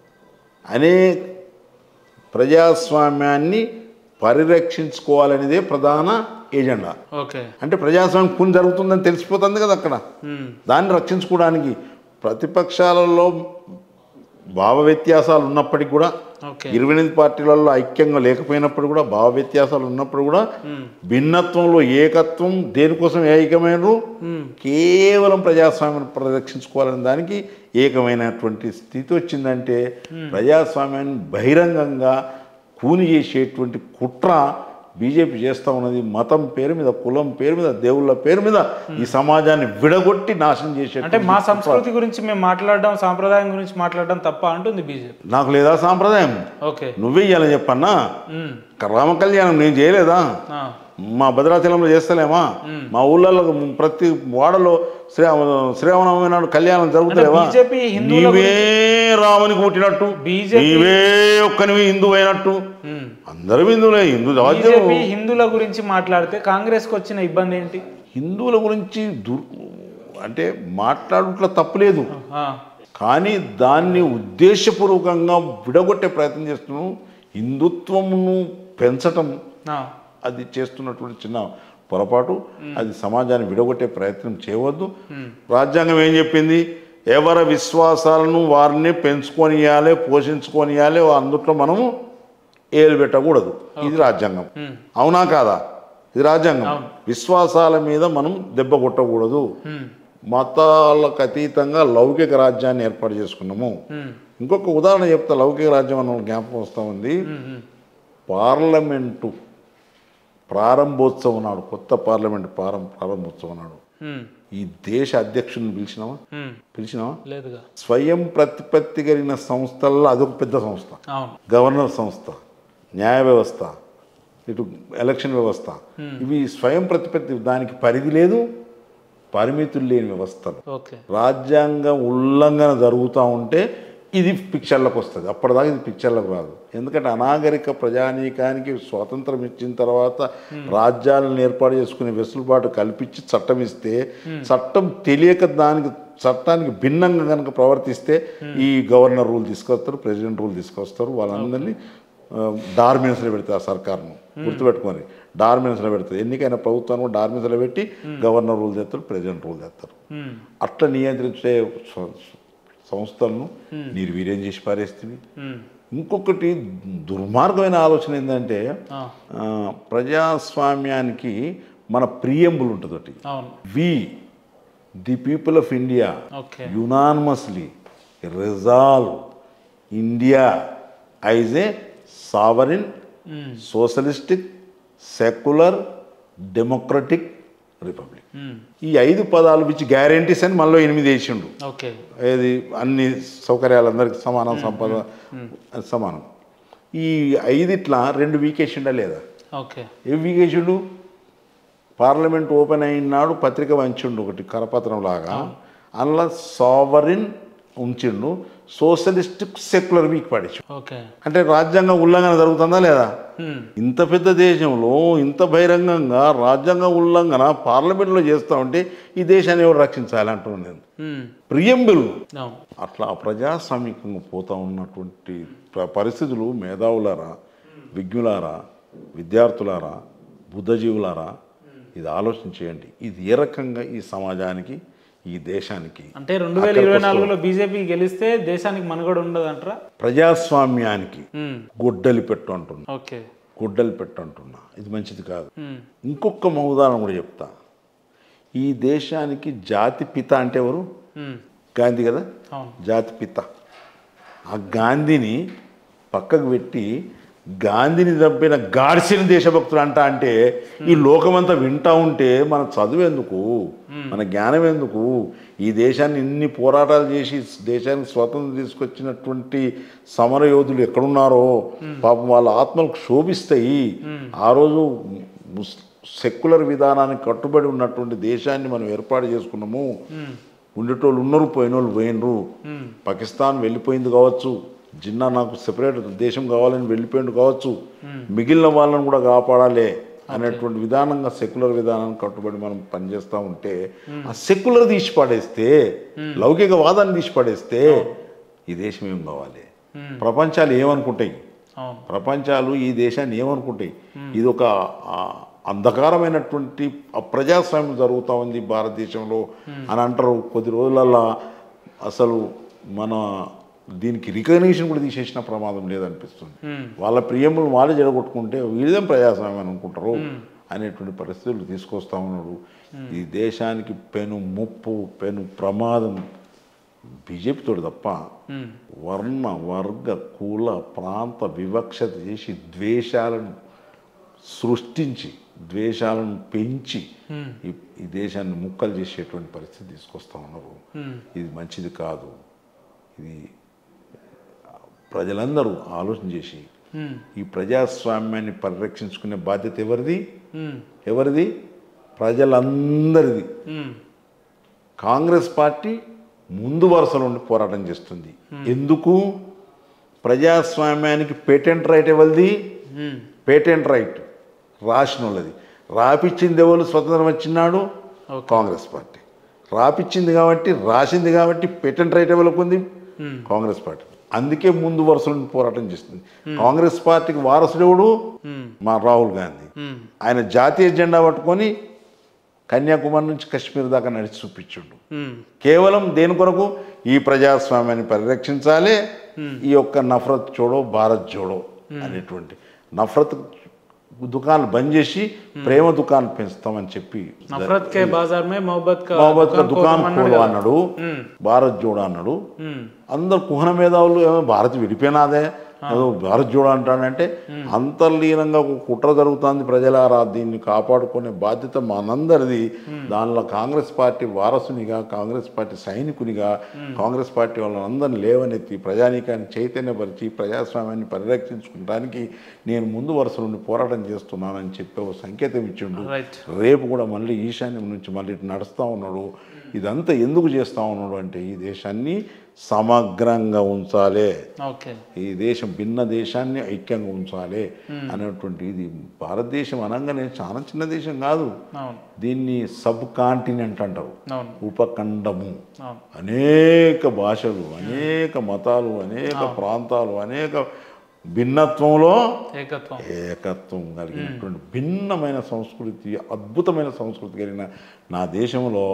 అనే ప్రజాస్వామ్యాన్ని పరిరక్షించుకోవాలనేదే ప్రధాన ఏజెండా ఓకే అంటే ప్రజాస్వామ్యం కొన్ని జరుగుతుందని తెలిసిపోతుంది కదా అక్కడ ఉమ్. దాన్ని రక్షించుకోవడానికి ప్రతిపక్షాలలో భావ వ్యత్యాసాలు ఉన్నప్పటికీ కూడా ఓకే ఇరవై ఎనిమిది పార్టీలలో ఐక్యంగా లేకపోయినప్పుడు కూడా భావ వ్యత్యాసాలు ఉన్నప్పుడు కూడా భిన్నత్వంలో ఏకత్వం దేనికోసం ఏకమైనరు ఉమ్. కేవలం ప్రజాస్వామ్యం పరిరక్షించుకోవాలనే దానికి ఏకమైనటువంటి స్థితి వచ్చిందంటే ప్రజాస్వామ్యాన్ని బహిరంగంగా కూని చేసేటువంటి కుట్ర బీజేపీ చేస్తూ ఉన్నది మతం పేరు మీద కులం పేరు మీద దేవుళ్ళ పేరు మీద ఈ సమాజాన్ని విడగొట్టి నాశనం చేసే అంటే మా సంస్కృతి గురించి మేము మాట్లాడడం సాంప్రదాయం గురించి మాట్లాడడం తప్ప అంటుంది బీజేపీ నాకు లేదా సాంప్రదాయం ఓకే నువ్వే ఇయ్యాలని చెప్పన్నా ఉమ్. రామ కళ్యాణం నేను చేయలేదా ఆ. మా భద్రాచలంలో చేస్తలేమా మా ఊళ్ళలో ప్రతి వాడలో శ్రీ శ్రీరామనవమి నాడు కళ్యాణం జరుగుతలేవా బీజేపీ హిందువుల నీవే రాముని పుట్టినట్టు బీజేపీ- నీవే ఒక్కనివి హిందువు అయినట్టు ఉమ్. అందరూ హిందువులే హిందూ రాజ్యం బీజేపీ హిందువుల గురించి మాట్లాడితే కాంగ్రెస్కి వచ్చిన ఇబ్బంది ఏంటి హిందువుల గురించి దుర్ అంటే మాట్లాడుట్లో తప్పులేదు ఆ. కానీ దాన్ని ఉద్దేశపూర్వకంగా విడగొట్టే ప్రయత్నం చేస్తున్నాం హిందుత్వమును పెంచటం ఆ. అది చేస్తున్నటువంటి చిన్న పొరపాటు అది సమాజాన్ని విడగొట్టే ప్రయత్నం చేయవద్దు రాజ్యాంగం ఏం చెప్పింది ఎవరి విశ్వాసాలను వారిని పెంచుకొనియాలి పోషించుకొనియాలి అందుట్లో మనము ఏలు పెట్టకూడదు ఇది రాజ్యాంగం అవునా కాదా ఇది రాజ్యాంగం విశ్వాసాల మీద మనం దెబ్బ కొట్టకూడదు ఉమ్. మతాలకు అతీతంగా లౌకిక రాజ్యాన్ని ఏర్పాటు చేసుకున్నాము ఉమ్. ఇంకొక ఉదాహరణ చెప్తా లౌకిక రాజ్యం అన్న జ్ఞాపకం వస్తూ ఉంది ఉమ్. ఉమ్. పార్లమెంటు ప్రారంభోత్సవం నాడు కొత్త పార్లమెంట్ ప్రారం ప్రారంభోత్సవం నాడు ఉమ్. ఈ దేశ అధ్యక్షుడిని పిలిచినావా ఉమ్. పిలిచినావా లేదుగా స్వయం ప్రతిపత్తి కలిగిన సంస్థల్లో అదొక పెద్ద సంస్థ అవును గవర్నర్ సంస్థ న్యాయ వ్యవస్థ ఇటు ఎలక్షన్ వ్యవస్థ ఇవి స్వయం ప్రతిపత్తి దానికి పరిధి లేదు పరిమితులు లేని వ్యవస్థలు ఓకే రాజ్యాంగం ఉల్లంఘన జరుగుతూ ఉంటే ఇది పిక్చర్లకు వస్తుంది అప్పటిదాకా ఇది పిక్చర్లకు రాదు ఎందుకంటే అనాగరిక ప్రజానీకానికి స్వాతంత్రం ఇచ్చిన తర్వాత రాజ్యాలను ఏర్పాటు చేసుకునే వెసులుబాటు కల్పించి చట్టం ఇస్తే చట్టం తెలియక దానికి చట్టానికి భిన్నంగా కనుక ప్రవర్తిస్తే ఈ గవర్నర్ రూల్ తీసుకొస్తారు ప్రెసిడెంట్ రూల్ తీసుకొస్తారు వాళ్ళందరినీ డార్మినెన్స్లో పెడతారు సర్కార్ను గుర్తుపెట్టుకొని డార్మినెన్స్లో పెడతారు ఎన్నికైన ప్రభుత్వాన్ని కూడా డార్మినెన్స్లో పెట్టి గవర్నర్ రూల్ చేస్తారు ప్రెసిడెంట్ రూల్ చేస్తారు ఉమ్. అట్లా నియంత్రించే స- సంస్థలను నిర్వీర్యం చేసి పారేస్తుంది ఉమ్. ఇంకొకటి దుర్మార్గమైన ఆలోచన ఏంటంటే ఆ, ఆ, ప్రజాస్వామ్యానికి మన ప్రియంబుల్ ఉంటుంది ఒకటి అవును we the people of India okay unanimously resolve India as a sovereign socialistic secular democratic republic మ్మ్. ఈ ఐదు పదాలు ఇచ్చి గ్యారంటీస్ అని మనలో ఎనిమిది వేసిండు ఓకే ఏది అన్ని సౌకర్యాలు అందరికి సమానం సంపద సమానం ఈ ఐదిట్లా రెండు వీకేసిండా లేదా ఓకే ఏ వీకేసిండు పార్లమెంట్ ఓపెన్ అయినాడు పత్రిక వంచిండు ఒకటి కరపత్రం లాగా అందులో సావరిన్ ఉంచిండు సోషలిస్టిక్ సెక్యులర్ వీక్ పడేసి ఓకే అంటే రాజ్యాంగ ఉల్లంఘన జరుగుతుందా లేదా మ్మ్. ఇంత పెద్ద దేశంలో ఇంత బహిరంగంగా రాజ్యాంగ ఉల్లంఘన పార్లమెంట్లో చేస్తూ ఉంటే ఈ దేశాన్ని ఎవరు రక్షించాలి అంటున్నాను నేను మ్మ్. ప్రియంబుల్ అవును అట్లా అప్రజాస్వామికంగా పోతా ఉన్నటువంటి ప్ర- పరిస్థితులు మేధావులారా విజ్ఞులారా విద్యార్థులారా బుద్ధజీవులారా ఇది ఆలోచన చేయండి ఇది ఏ రకంగా ఈ సమాజానికి ఈ దేశానికి అంటే రెండు వేల ఇరవై నాలుగులో బీజేపీ గెలిస్తే దేశానికి మనుగడ ఉండదు అంటారా ప్రజాస్వామ్యానికి మ్మ్. గొడ్డలి పెట్టు అంటున్నా ఓకే గొడ్డలి పెట్టు అంటున్నా ఇది మంచిది కాదు మ్మ్. ఇంకొక ఉదాహరణ కూడా చెప్తా ఈ దేశానికి జాతి పిత అంటే ఎవరు మ్మ్. గాంధీ కదా అవును జాతి పిత ఆ గాంధీని పక్కకు పెట్టి గాంధీని చంపిన గాడ్సిన దేశభక్తుడు అంట అంటే ఈ లోకమంతా వింటా ఉంటే మన చదువు ఎందుకు మన జ్ఞానం ఎందుకు ఈ దేశాన్ని ఇన్ని పోరాటాలు చేసి దేశానికి స్వతంత్రం తీసుకొచ్చినటువంటి సమర యోధులు ఎక్కడున్నారో పాపం వాళ్ళ ఆత్మలకు శోభిస్తాయి ఆ రోజు ముస్ సెక్యులర్ విధానానికి కట్టుబడి ఉన్నటువంటి దేశాన్ని మనం ఏర్పాటు చేసుకున్నాము ఉండేటోళ్ళు ఉన్నారు పోయినోళ్ళు పోయినరు పాకిస్తాన్ వెళ్ళిపోయింది కావచ్చు జిన్నా నాకు సెపరేట్ దేశం కావాలని వెళ్ళిపోయింది కావచ్చు మిగిలిన వాళ్ళని కూడా కాపాడాలి అనేటువంటి విధానంగా సెక్యులర్ విధానాన్ని కట్టుబడి మనం పనిచేస్తూ ఉంటే ఆ సెక్యులర్ తీసి పడేస్తే లౌకిక వాదాన్ని తీసి పడేస్తే ఈ దేశం ఏం కావాలి ప్రపంచాలు ఏమనుకుంటాయి అవును ప్రపంచాలు ఈ దేశాన్ని ఏమనుకుంటాయి ఇది ఒక ఆ, అంధకారమైనటువంటి అప్రజాస్వామ్యం జరుగుతూ ఉంది భారతదేశంలో అని అంటారు కొద్ది రోజులల్లా అసలు మన దీనికి రికగ్నిషన్ కూడా తీసేసిన ప్రమాదం లేదనిపిస్తుంది మ్మ్. వాళ్ళ ప్రియములు వాళ్ళే జడగొట్టుకుంటే వీళ్ళేం ప్రజాస్వామ్యం అని అనుకుంటారు అనేటువంటి పరిస్థితులు తీసుకొస్తా ఉన్నాడు ఈ దేశానికి పెను ముప్పు పెను ప్రమాదం బీజేపీతోడు తప్ప మ్మ్. వర్ణ వర్గ కుల ప్రాంత వివక్షత చేసి ద్వేషాలను సృష్టించి ద్వేషాలను పెంచి ఈ ఈ దేశాన్ని ముక్కలు చేసేటువంటి పరిస్థితి తీసుకొస్తా ఉన్నారు మ్మ్. ఇది మంచిది కాదు ఇది ప్రజలందరూ ఆలోచన చేసి మ్మ్. ఈ ప్రజాస్వామ్యాన్ని పరిరక్షించుకునే బాధ్యత ఎవరిది మ్మ్. ఎవరిది ప్రజలందరిది మ్మ్. కాంగ్రెస్ పార్టీ ముందు వరుసలో ఉండి పోరాటం చేస్తుంది ఎందుకు ప్రజాస్వామ్యానికి పేటెంట్ రైట్ ఎవరిది మ్మ్. పేటెంట్ రైట్ రాసిన వాళ్ళది రాపిచ్చింది ఎవరు స్వతంత్రం వచ్చినాడు ఓకే. కాంగ్రెస్ పార్టీ రాపిచ్చింది కాబట్టి రాసింది కాబట్టి పేటెంట్ రైట్ ఎవరికి ఉంది మ్మ్. కాంగ్రెస్ పార్టీ అందుకే ముందు వరుసలో ఉండి పోరాటం చేస్తుంది కాంగ్రెస్ పార్టీకి వారసుడు ఎవడు మ్మ్. మా రాహుల్ గాంధీ మ్మ్. ఆయన జాతీయ జెండా పట్టుకొని కన్యాకుమారి నుంచి కశ్మీర్ దాకా నడిచి చూపించుండు మ్మ్. కేవలం దేని కొరకు ఈ ప్రజాస్వామ్యాన్ని పరిరక్షించాలి ఈ యొక్క నఫరత్ చూడో భారత్ జోడో అనేటువంటి నఫరత్ దుకాణాలు బంద్ చేసి ప్రేమ దుకాణాలు పెంచుతామని చెప్పి నఫరత్ కే బాజార్ మే మొహబ్బత్ కా మహమ్మద్ కా దుకాణం అన్నాడు ఖోలో కదా. అన్నాడు మ్మ్. భారత్ జోడో అన్నాడు మ్మ్. అందరు కుహన మేధావులు ఏమో భారత్ విడిపోయినాదే ఏదో భారత్ జోడో అంటాడంటే అంతర్లీనంగా ఒక కుట్ర జరుగుతుంది ప్రజలారా దీన్ని కాపాడుకునే బాధ్యత మనందరిది దానిలో కాంగ్రెస్ పార్టీ వారసునిగా కాంగ్రెస్ పార్టీ సైనికునిగా కాంగ్రెస్ పార్టీ వాళ్ళందరినీ లేవనెత్తి ప్రజానీకాన్ని చైతన్యపరిచి ప్రజాస్వామ్యాన్ని పరిరక్షించుకోవడానికి నేను ముందు వరుస నుండి పోరాటం చేస్తున్నానని చెప్పి ఒక సంకేతం ఇచ్చిండు రైట్ రేపు కూడా మళ్ళీ ఈశాన్యం నుంచి మళ్ళీ ఇటు నడుస్తూ ఉన్నాడు ఇదంతా ఎందుకు చేస్తూ ఉన్నాడు అంటే ఈ దేశాన్ని సమగ్రంగా ఉంచాలి ఓకే ఈ దేశం భిన్న దేశాన్ని ఐక్యంగా ఉంచాలి అనేటువంటి ఇది భారతదేశం అనగానే చాలా చిన్న దేశం కాదు అవును దీన్ని సబ్ కాంటినెంట్ అంటారు అవును ఉపఖండము అవును అనేక భాషలు అనేక మతాలు అనేక ప్రాంతాలు అనేక భిన్నత్వంలో ఏకత్వం ఏకత్వం కలిగినటువంటి భిన్నమైన సంస్కృతి అద్భుతమైన సంస్కృతి కలిగిన నా దేశంలో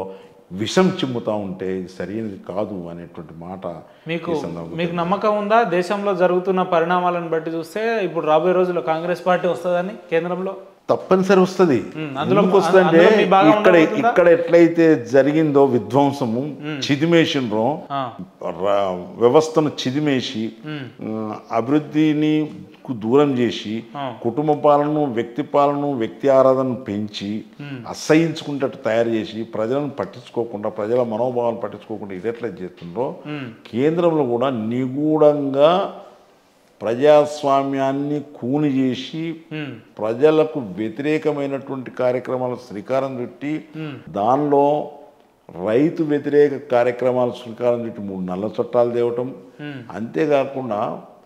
విషం చిమ్ముతా ఉంటే ఇది సరైనది కాదు అనేటువంటి మాట మీకు ఈ సందర్భంగా మీకు నమ్మకం ఉందా దేశంలో జరుగుతున్న పరిణామాలను బట్టి చూస్తే ఇప్పుడు రాబోయే రోజుల్లో కాంగ్రెస్ పార్టీ వస్తుందని కేంద్రంలో తప్పనిసరి వస్తుంది ఉమ్, అందులో- ఎందుకు వస్తుందంటే అందులో మీ భాగం ఇక్కడ ఉండబోతుందా? ఇక్కడ ఎట్లయితే జరిగిందో విధ్వంసము చిదిమేసినరో ఆ, రా- వ్యవస్థను చిదిమేసి ఉమ్, ఆ, అభివృద్ధిని కు దూరం చేసి ఆ. కుటుంబ పాలన వ్యక్తి పాలన వ్యక్తి ఆరాధనను పెంచి అసహించుకుంటట్టు తయారు చేసి ప్రజలను పట్టించుకోకుండా ప్రజల మనోభావాలను పట్టించుకోకుండా ఇది ఎట్లా చేస్తుండ్రో ఉమ్, కేంద్రంలో కూడా నిగూఢంగా ప్రజాస్వామ్యాన్ని కూని చేసి ఉమ్, ప్రజలకు వ్యతిరేకమైనటువంటి కార్యక్రమాలకు శ్రీకారం చుట్టి ఉమ్, దానిలో రైతు వ్యతిరేక కార్యక్రమాలు శ్రీకారం చుట్టి మూడు నల్ల చట్టాలు తేవటం ఉమ్, అంతేకాకుండా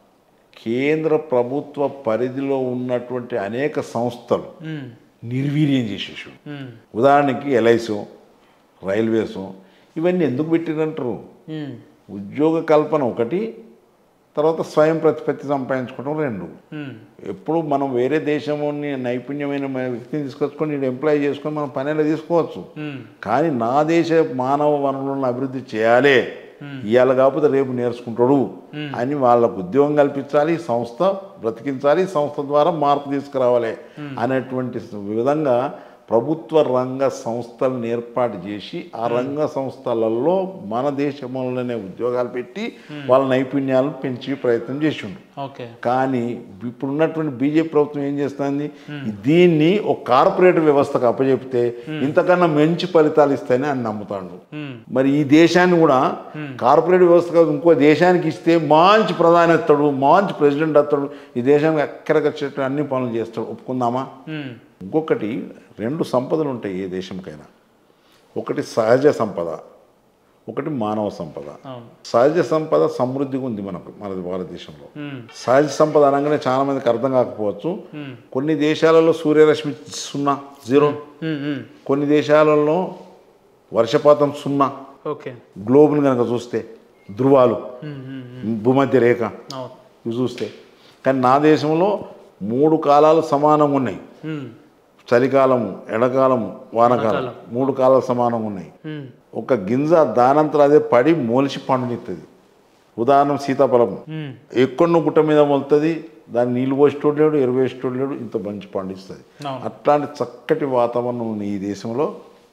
కేంద్ర ప్రభుత్వ పరిధిలో ఉన్నటువంటి అనేక సంస్థలు ఉమ్, నిర్వీర్యం చేసేసి ఉమ్, ఉదాహరణకి ఎల్ఐసో రైల్వేసో ఇవన్నీ ఎందుకు పెట్టిరంటారు ఉమ్, ఉద్యోగ కల్పన ఒకటి తర్వాత స్వయం ప్రతిపత్తి సంపాదించుకోవడం రెండు ఉమ్, ఎప్పుడు మనం వేరే దేశంలోని నైపుణ్యమైన మన వ్యక్తిని తీసుకొచ్చుకొని నేను ఎంప్లాయ్ చేసుకొని మనం పనిలో తీసుకోవచ్చు ఉమ్, కానీ నా దేశ మానవ వనరులను అభివృద్ధి చేయాలి ఇవాళ కాకపోతే రేపు నేర్చుకుంటాడు అని వాళ్ళకు ఉద్యోగం కల్పించాలి సంస్థ బ్రతికించాలి సంస్థ ద్వారా మార్పు తీసుకురావాలి అనేటువంటి విధంగా ప్రభుత్వ రంగ సంస్థలను ఏర్పాటు చేసి ఆ రంగ సంస్థలలో మన దేశంలోనే ఉద్యోగాలు పెట్టి వాళ్ళ నైపుణ్యాలను పెంచి ప్రయత్నం చేసిండు ఓకే కానీ ఇప్పుడున్నటువంటి బీజేపీ ప్రభుత్వం ఏం చేస్తుంది దీన్ని ఒక కార్పొరేట్ వ్యవస్థకు అప్పచెప్తే ఇంతకన్నా మంచి ఫలితాలు ఇస్తాయని అని నమ్ముతాడు ఉమ్, మరి ఈ దేశాన్ని కూడా కార్పొరేట్ వ్యవస్థ కాదు ఇంకో దేశానికి ఇస్తే మంచి ప్రధాని వస్తాడు మంచి ప్రెసిడెంట్ వస్తాడు ఈ దేశానికి ఎక్కడికొచ్చేట్టు అన్ని పనులు చేస్తాడు ఒప్పుకుందామా ఉమ్, ఇంకొకటి రెండు సంపదలు ఉంటాయి ఏ దేశంకైనా ఒకటి సహజ సంపద ఒకటి మానవ సంపద అవును సహజ సంపద సమృద్ధిగా ఉంది మనకు మన భారతదేశంలో ఉమ్, సహజ సంపద అనగానే చాలా మందికి అర్థం కాకపోవచ్చు ఉమ్, కొన్ని దేశాలలో సూర్యరశ్మి సున్నా జీరో ఉమ్, ఉమ్, కొన్ని దేశాలలో వర్షపాతం సున్నా ఓకే గ్లోబ్ని కనుక చూస్తే ధృవాలు ఉమ్, ఉమ్, ఉమ్, భూమధ్య రేఖ అవును ఇవి చూస్తే కానీ నా దేశంలో మూడు కాలాలు సమానంగా ఉన్నాయి ఉమ్, చలికాలము ఎండాకాలము వానకాలం మూడు కాలాలు సమానంగా ఉన్నాయి ఉమ్, ఒక గింజ దానంతరం అదే పడి మొలిచి పండునిస్తుంది ఉదాహరణ సీతాఫలం ఉమ్, ఎక్కడో గుట్ట మీద మొలుతుంది దాన్ని నీళ్ళు పోసేటోడు లేడు ఎరువు వేసేటోడు లేడు ఇంత మంచి పండిస్తుంది అవును అట్లాంటి చక్కటి వాతావరణం ఉన్న ఈ దేశంలో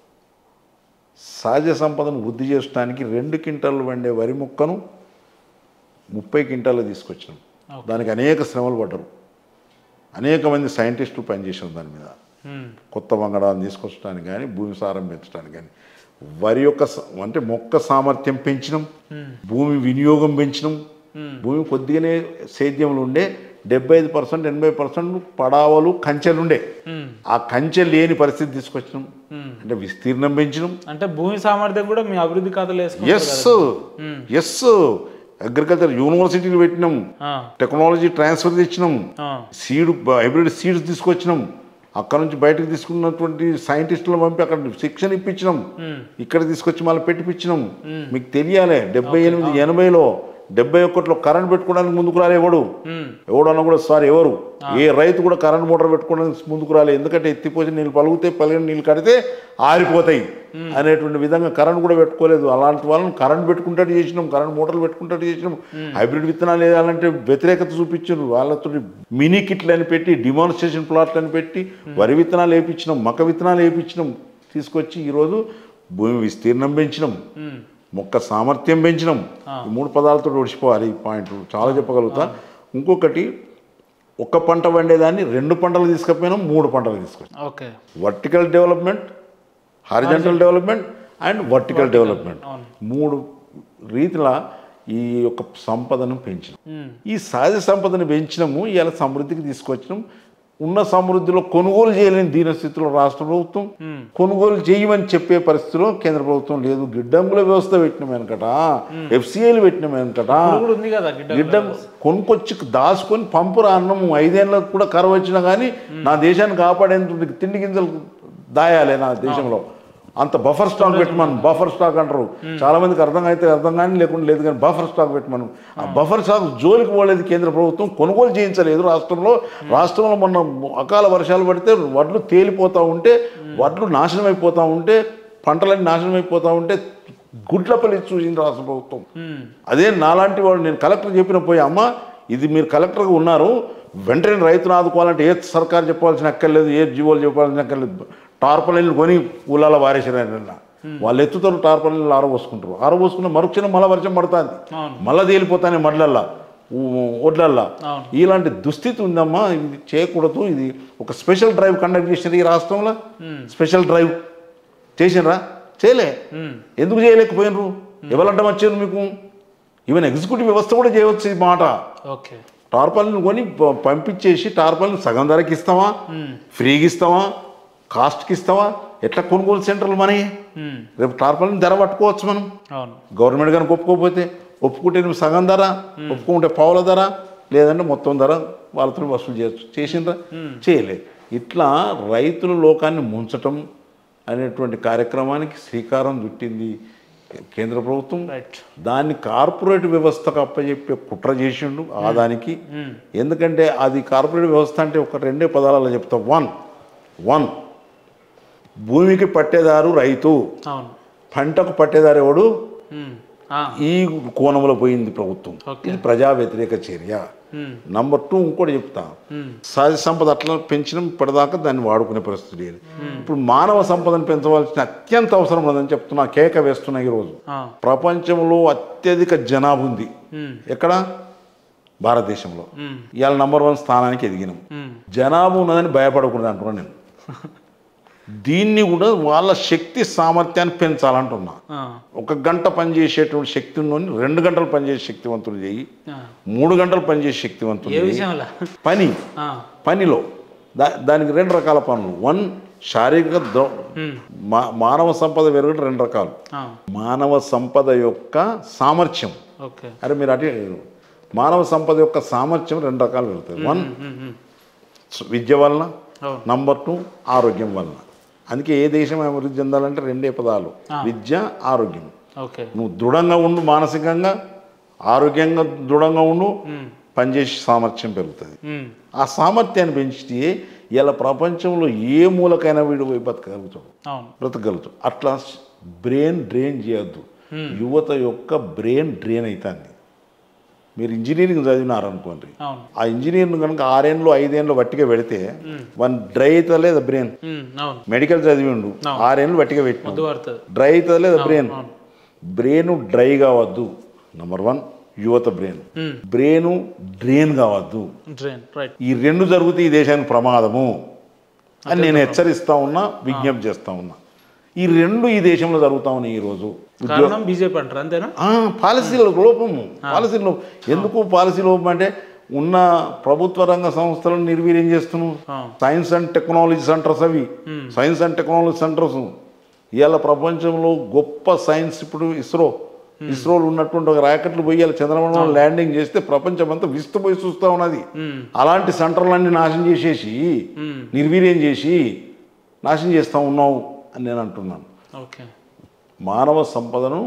సహజ సంపదను వృద్ధి చేయడానికి రెండు క్వింటాలు వండే వరి మొక్కను ముప్పై క్వింటాలు తీసుకొచ్చినాం Okay. దానికి అనేక శ్రమలు పడ్డరు అనేక మంది సైంటిస్టులు పనిచేసారు దాని మీద ఉమ్, కొత్త వంగడాలను తీసుకొచ్చడానికి కానీ భూమి సారం పెంచడానికి కానీ వరి యొక్క స- అంటే మొక్క సామర్థ్యం పెంచినాం ఉమ్, భూమి వినియోగం పెంచినాం ఉమ్, భూమి కొద్దిగానే సేద్యంలో ఉండే డెబ్బై ఐదు పర్సెంట్ ఎనభై పర్సెంట్ పడావలు కంచెలు ఉండే ఉమ్, ఆ కంచె లేని పరిస్థితి తీసుకొచ్చినాం ఉమ్. అంటే విస్తీర్ణం పెంచినాం అంటే భూమి సామర్థ్యం కూడా మీ అభివృద్ధి ఖాతాలో వేసుకుంటారు ఎస్ కదా? ఎస్ అగ్రికల్చర్ యూనివర్సిటీలు పెట్టినాం ఆ, టెక్నాలజీ ట్రాన్స్ఫర్ తెచ్చినాం ఆ, సీడ్ హైబ్రిడ్ సీడ్స్ తీసుకొచ్చినాం అక్కడ నుంచి బయటకు తీసుకున్నటువంటి సైంటిస్టులను పంపి అక్కడ శిక్షణ ఇప్పించినాం ఉమ్, ఇక్కడ తీసుకొచ్చి మళ్ళీ పెట్టిపించినాం మీకు తెలియాలి డెబ్బై ఎనిమిది ఎనభైలో డెబ్బై ఒకటిలో కరెంట్ పెట్టుకోవడానికి ముందుకు రాలే ఎవడు ఉమ్, ఎవడన్నా కూడా సారీ ఎవరు ఏ రైతు కూడా కరెంట్ మోటార్ పెట్టుకోవడానికి ముందుకు రాలే ఎందుకంటే ఎత్తిపోసి నీళ్ళు పలుగుతే పలిగిన నీళ్ళు కడితే ఆరిపోతాయి అనేటువంటి విధంగా కరెంట్ కూడా పెట్టుకోలేదు అలాంటి వాళ్ళని కరెంట్ పెట్టుకుంటాడు చేసినాం కరెంట్ మోటార్లు పెట్టుకుంటాడు చేసినాం హైబ్రిడ్ విత్తనాలు వేయాలంటే వ్యతిరేకత చూపించారు వాళ్ళతో మినీ కిట్లు అని పెట్టి డిమాన్స్ట్రేషన్ ప్లాట్లు అని పెట్టి వరి విత్తనాలు వేయించినాం మక్క విత్తనాలు వేయించినాం తీసుకొచ్చి ఈరోజు భూమి విస్తీర్ణం పెంచినాం ఉమ్, మొక్క సామర్థ్యం పెంచినాం ఈ మూడు పదాలతో ఒడిచిపోవాలి ఈ పాయింట్ చాలా చెప్పగలుగుతా ఇంకొకటి ఒక్క పంట వండేదాన్ని రెండు పంటలు తీసుకపోయినాం మూడు పంటలు తీసుకొచ్చాం okay vertical development horizontal development and vertical development అవును. మూడు రీతిల ఈ యొక్క సంపదను పెంచినాం ఉమ్, ఈ సహజ సంపదను పెంచినాము ఇవాళ సమృద్ధికి తీసుకొచ్చినాం ఉన్న సమృద్ధిలో కొనుగోలు చేయలేని దీనస్థితిలో రాష్ట్ర ప్రభుత్వం ఉమ్, కొనుగోలు చేయమని చెప్పే పరిస్థితిలో కేంద్ర ప్రభుత్వం లేదు గిడ్డంగుల వ్యవస్థ పెట్టిన వెనకట ఎఫ్సిఐలు పెట్టిన వెనకట ఇప్పుడు కూడా ఉంది కదా గిడ్డ గిడ్డం కొనుక్కొచ్చి దాచుకొని పంపురా అన్నము ఐదేళ్ళకు కూడా కరువు వచ్చినా కానీ నా దేశాన్ని కాపాడేందుకు తిండి గింజలు దాయాలి నా దేశంలో అంత బఫర్ స్టాక్ పెట్టమను బఫర్ స్టాక్ అంటారు చాలా మందికి అర్థం అయితే అర్థం కానీ లేకుండా లేదు కానీ బఫర్ స్టాక్ పెట్టమను ఆ బఫర్ స్టాక్ జోలికి పోలేదు కేంద్ర ప్రభుత్వం కొనుగోలు చేయించలేదు రాష్ట్రంలో రాష్ట్రంలో మొన్న అకాల వర్షాలు పడితే వడ్లు తేలిపోతూ ఉంటే వడ్లు నాశనం అయిపోతూ ఉంటే పంటలన్నీ నాశనం అయిపోతా ఉంటే గుడ్లపల్లి చూసింది రాష్ట్ర ప్రభుత్వం ఉమ్, అదే నాలాంటి వాడు నేను కలెక్టర్ చెప్పిన పోయి అమ్మ ఇది మీరు కలెక్టర్గా ఉన్నారు వెంటనే రైతును ఆదుకోవాలంటే ఏ సర్కారు చెప్పాల్సిన అక్కర్లేదు ఏ జీవోలు చెప్పాల్సిన అక్కర్లేదు టార్పలైన్లు కొని ఊళ్ళలో వారేసారు ఆయన వాళ్ళు ఎత్తుతారు టార్పలైన్లు ఆరబోసుకుంటారు ఆరబోసుకున్న మరుక్షణం మళ్ళీ వర్షం పడుతుంది అవును. మళ్ళీ తేలిపోతానే మడ్లల్లా ఊ- ఒడ్లల్లా అవును. ఇలాంటి దుస్థితి ఉందమ్మా ఇది చేయకూడదు ఇది ఒక స్పెషల్ డ్రైవ్ కండక్ట్ చేసినారు ఈ రాష్ట్రంలో స్పెషల్ డ్రైవ్ చేసినరా చేయలే ఉమ్, ఎందుకు చేయలేకపోయినరు ఎవరంటే వచ్చారు మీకు ఈవెన్ ఎగ్జిక్యూటివ్ వ్యవస్థ కూడా చేయవచ్చు ఈ మాట ఓకే టార్పాలిన్ కొని ప- పంపించేసి టార్పాలిన్ సగం ధరకి ఇస్తావా ఫ్రీగా ఇస్తావా కాస్ట్కి ఇస్తావా ఎట్లా కొనుగోలు సెంటర్లు మనకి ఉమ్, రేపు టార్పాలిన్ ధర పట్టుకోవచ్చు మనం అవును గవర్నమెంట్ కనుక ఒప్పుకోకపోతే ఒప్పుకుంటే నువ్వు సగం ధర ఒప్పుకుంటే పావుల ధర లేదంటే మొత్తం ధర వాళ్ళతో వసూలు చేయొచ్చు చేసిండ్రా చేయలే ఇట్లా రైతుల లోకాన్ని ముంచటం అనేటువంటి కార్యక్రమానికి శ్రీకారం చుట్టింది కేంద్ర ప్రభుత్వం రైట్ దాన్ని కార్పొరేట్ వ్యవస్థకు అప్పచెప్పే కుట్ర చేసిండు ఆదానికి ఎందుకంటే అది కార్పొరేట్ వ్యవస్థ అంటే ఒక రెండే పదాలలో చెప్తా వన్ వన్ భూమికి పట్టేదారు రైతు అవును పంటకు పట్టేదారు ఎవడు ఉమ్, ఆ, ఈ కోణంలో పోయింది ప్రభుత్వం ఓకే. ఇది ప్రజా వ్యతిరేక చర్య ఉమ్, నంబర్ టూ ఇంకోటి చెప్తా ఉమ్, సహజ సంపద అట్లా పెంచడం ఇప్పటిదాకా దాన్ని వాడుకునే పరిస్థితి లేదు ఇప్పుడు మానవ సంపదను పెంచవలసిన అత్యంత అవసరం ఉందని చెప్తున్నా కేక వేస్తున్నా ఈరోజు ఆ, ప్రపంచంలో అత్యధిక జనాభా ఉంది ఉమ్, ఎక్కడ భారతదేశంలో ఉమ్, ఇవాళ నంబర్ వన్ స్థానానికి ఎదిగినాం ఉమ్, జనాభా ఉన్నదని భయపడకూడదు అంటున్నాను నేను దీన్ని కూడా వాళ్ళ శక్తి సామర్థ్యాన్ని పెంచాలంటున్నా ఆ, ఒక గంట పనిచేసేటువంటి శక్తి ఉన్నోని రెండు గంటలు పనిచేసే శక్తివంతులు చేయి ఆ. మూడు గంటలు పనిచేసే శక్తివంతులు ఏ చేయి విషయంలో పని ఆ, పనిలో దా దానికి రెండు రకాల పనులు వన్ శారీరక ద్రో ఉమ్, మా మానవ సంపద పెరగడం రెండు రకాలు ఆ, మానవ సంపద యొక్క సామర్థ్యం ఓకే అరే మీరు అటే మానవ సంపద యొక్క సామర్థ్యం రెండు రకాలు పెరుగుతుంది వన్ ఉమ్, ఉమ్, విద్య వలన అవును నంబర్ టూ ఆరోగ్యం వలన అందుకే ఏ దేశం అభివృద్ధి చెందాలంటే రెండే పదాలు విద్య ఆరోగ్యం ఓకే నువ్వు దృఢంగా ఉండు మానసికంగా ఆరోగ్యంగా దృఢంగా ఉండు ఉమ్, పనిచేసే సామర్థ్యం పెరుగుతుంది ఉమ్, ఆ సామర్థ్యాన్ని పెంచితే ఇలా ప్రపంచంలో ఏ మూలకైనా వీడు పోయి బతకగలుగుతాడు అవును బ్రతకగలుగుతాడు అట్లా బ్రెయిన్ డ్రైన్ చేయొద్దు యువత యొక్క బ్రెయిన్ డ్రైన్ అవుతుంది మీరు ఇంజనీరింగ్ చదివినారనుకోండి అవును ఆ ఇంజనీరింగ్ కనుక ఆరేళ్ళు ఐదేళ్ళు వట్టిగా పెడితే వన్ డ్రై అవుతుంది లేదా బ్రెయిన్ ఉమ్, అవును మెడికల్ చదివిండు ఆరేళ్ళు వట్టిగా పెట్టినాం ముద్దు పడుతుంది డ్రై అవుతుంది లేదా బ్రెయిన్ బ్రెయిన్ డ్రై కావద్దు నంబర్ వన్ యువత బ్రెయిన్ బ్రెయిన్ డ్రైన్ కావద్దు డ్రైన్ రైట్ ఈ రెండు జరిగితే ఈ దేశానికి ప్రమాదము అని నేను హెచ్చరిస్తా ఉన్నా విజ్ఞప్తి చేస్తా ఉన్నా ఈ రెండు ఈ దేశంలో జరుగుతా ఉన్నాయి ఈరోజు కారణం బీజేపీ అంటారు అంతేనా ఆ, పాలసీల లోపము పాలసీ లోపం ఎందుకు పాలసీ లోపం అంటే ఉన్న ప్రభుత్వ రంగ సంస్థలను నిర్వీర్యం చేస్తున్నాం ఆ. సైన్స్ అండ్ టెక్నాలజీ సెంటర్స్ అవి సైన్స్ అండ్ టెక్నాలజీ సెంటర్స్ ఇవాళ ప్రపంచంలో గొప్ప సైన్స్ ఇప్పుడు ఇస్రో ఇస్రోలో ఉన్నటువంటి ఒక రాకెట్లు పోయి ఇలా చంద్రమండలం ల్యాండింగ్ చేస్తే ప్రపంచం అంతా విస్తుపోయి చూస్తూ ఉన్నది ఉమ్, అలాంటి సెంటర్లన్నీ నాశనం చేసేసి ఉమ్, నిర్వీర్యం చేసి నాశనం చేస్తూ ఉన్నావు అని నేను అంటున్నాను ఓకే మానవ సంపదను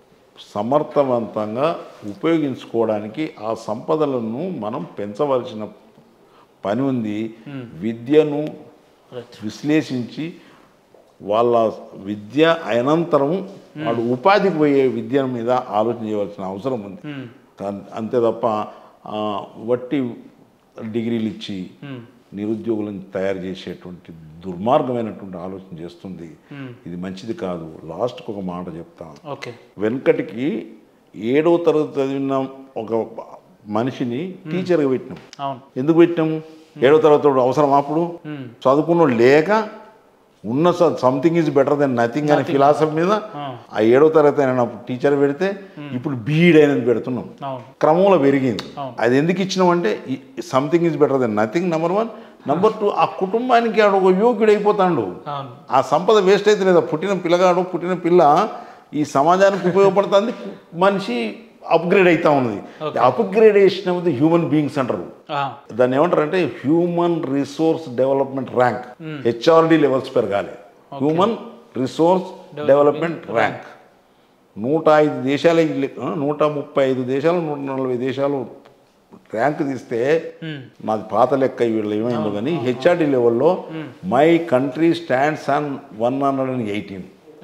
సమర్థవంతంగా ఉపయోగించుకోవడానికి ఆ సంపదలను మనం పెంచవలసిన పని ఉంది విద్యను రైట్ విశ్లేషించి వాళ్ళ విద్య అనంతరం వాడు ఉపాధికి పోయే విద్య మీద ఆలోచన చేయవలసిన అవసరం ఉంది ఉమ్, కా- అంతే తప్ప ఆ, వట్టి డిగ్రీలు ఇచ్చి ఉమ్, నిరుద్యోగులను తయారు చేసేటువంటి దుర్మార్గమైనటువంటి ఆలోచన చేస్తుంది ఉమ్, ఇది మంచిది కాదు లాస్ట్కి ఒక మాట చెప్తాను ఓకే వెనకటికి ఏడవ తరగతి చదివిన ఒక మనిషిని టీచర్గా పెట్టినాం అవును ఎందుకు పెట్టినాము ఏడవ తరగతి వాడు అవసరం అప్పుడు ఉమ్, చదువుకున్న లేక ఉన్న something is better than nothing అనే ఫిలాసఫీ మీద ఆ, ఆ ఏడవ తరగతి అయిన టీచర్ పెడితే ఇప్పుడు బీఈడ్ అయినది పెడుతున్నాం అవును క్రమంలో పెరిగింది అవును. అది ఎందుకు ఇచ్చినామంటే something is better than nothing number one number two ఆ కుటుంబానికి ఆడు ఒక యోగ్యుడు అయిపోతాడు అవును ఆ సంపద వేస్ట్ అయితే లేదా పుట్టిన పిల్లగాడు పుట్టిన పిల్ల ఈ సమాజానికి ఉపయోగపడుతుంది మనిషి అప్గ్రేడ్ అవుతా ఉన్నది upgradation of the human beings అంటారు ఆ, దాన్ని ఏమంటారంటే human resource development rank HRD levels పెరగాలి హ్యూమన్ రిసోర్స్ డెవలప్మెంట్ ర్యాంక్ నూట ఐదు దేశాలు నూట ముప్పై ఐదు దేశాలు నూట నలభై దేశాలు ర్యాంక్ తీస్తే ఉమ్, నాది పాత లెక్క వీళ్ళు ఏమైందో కానీ హెచ్ఆర్డి లెవెల్లో my country stands on one hundred and eighteen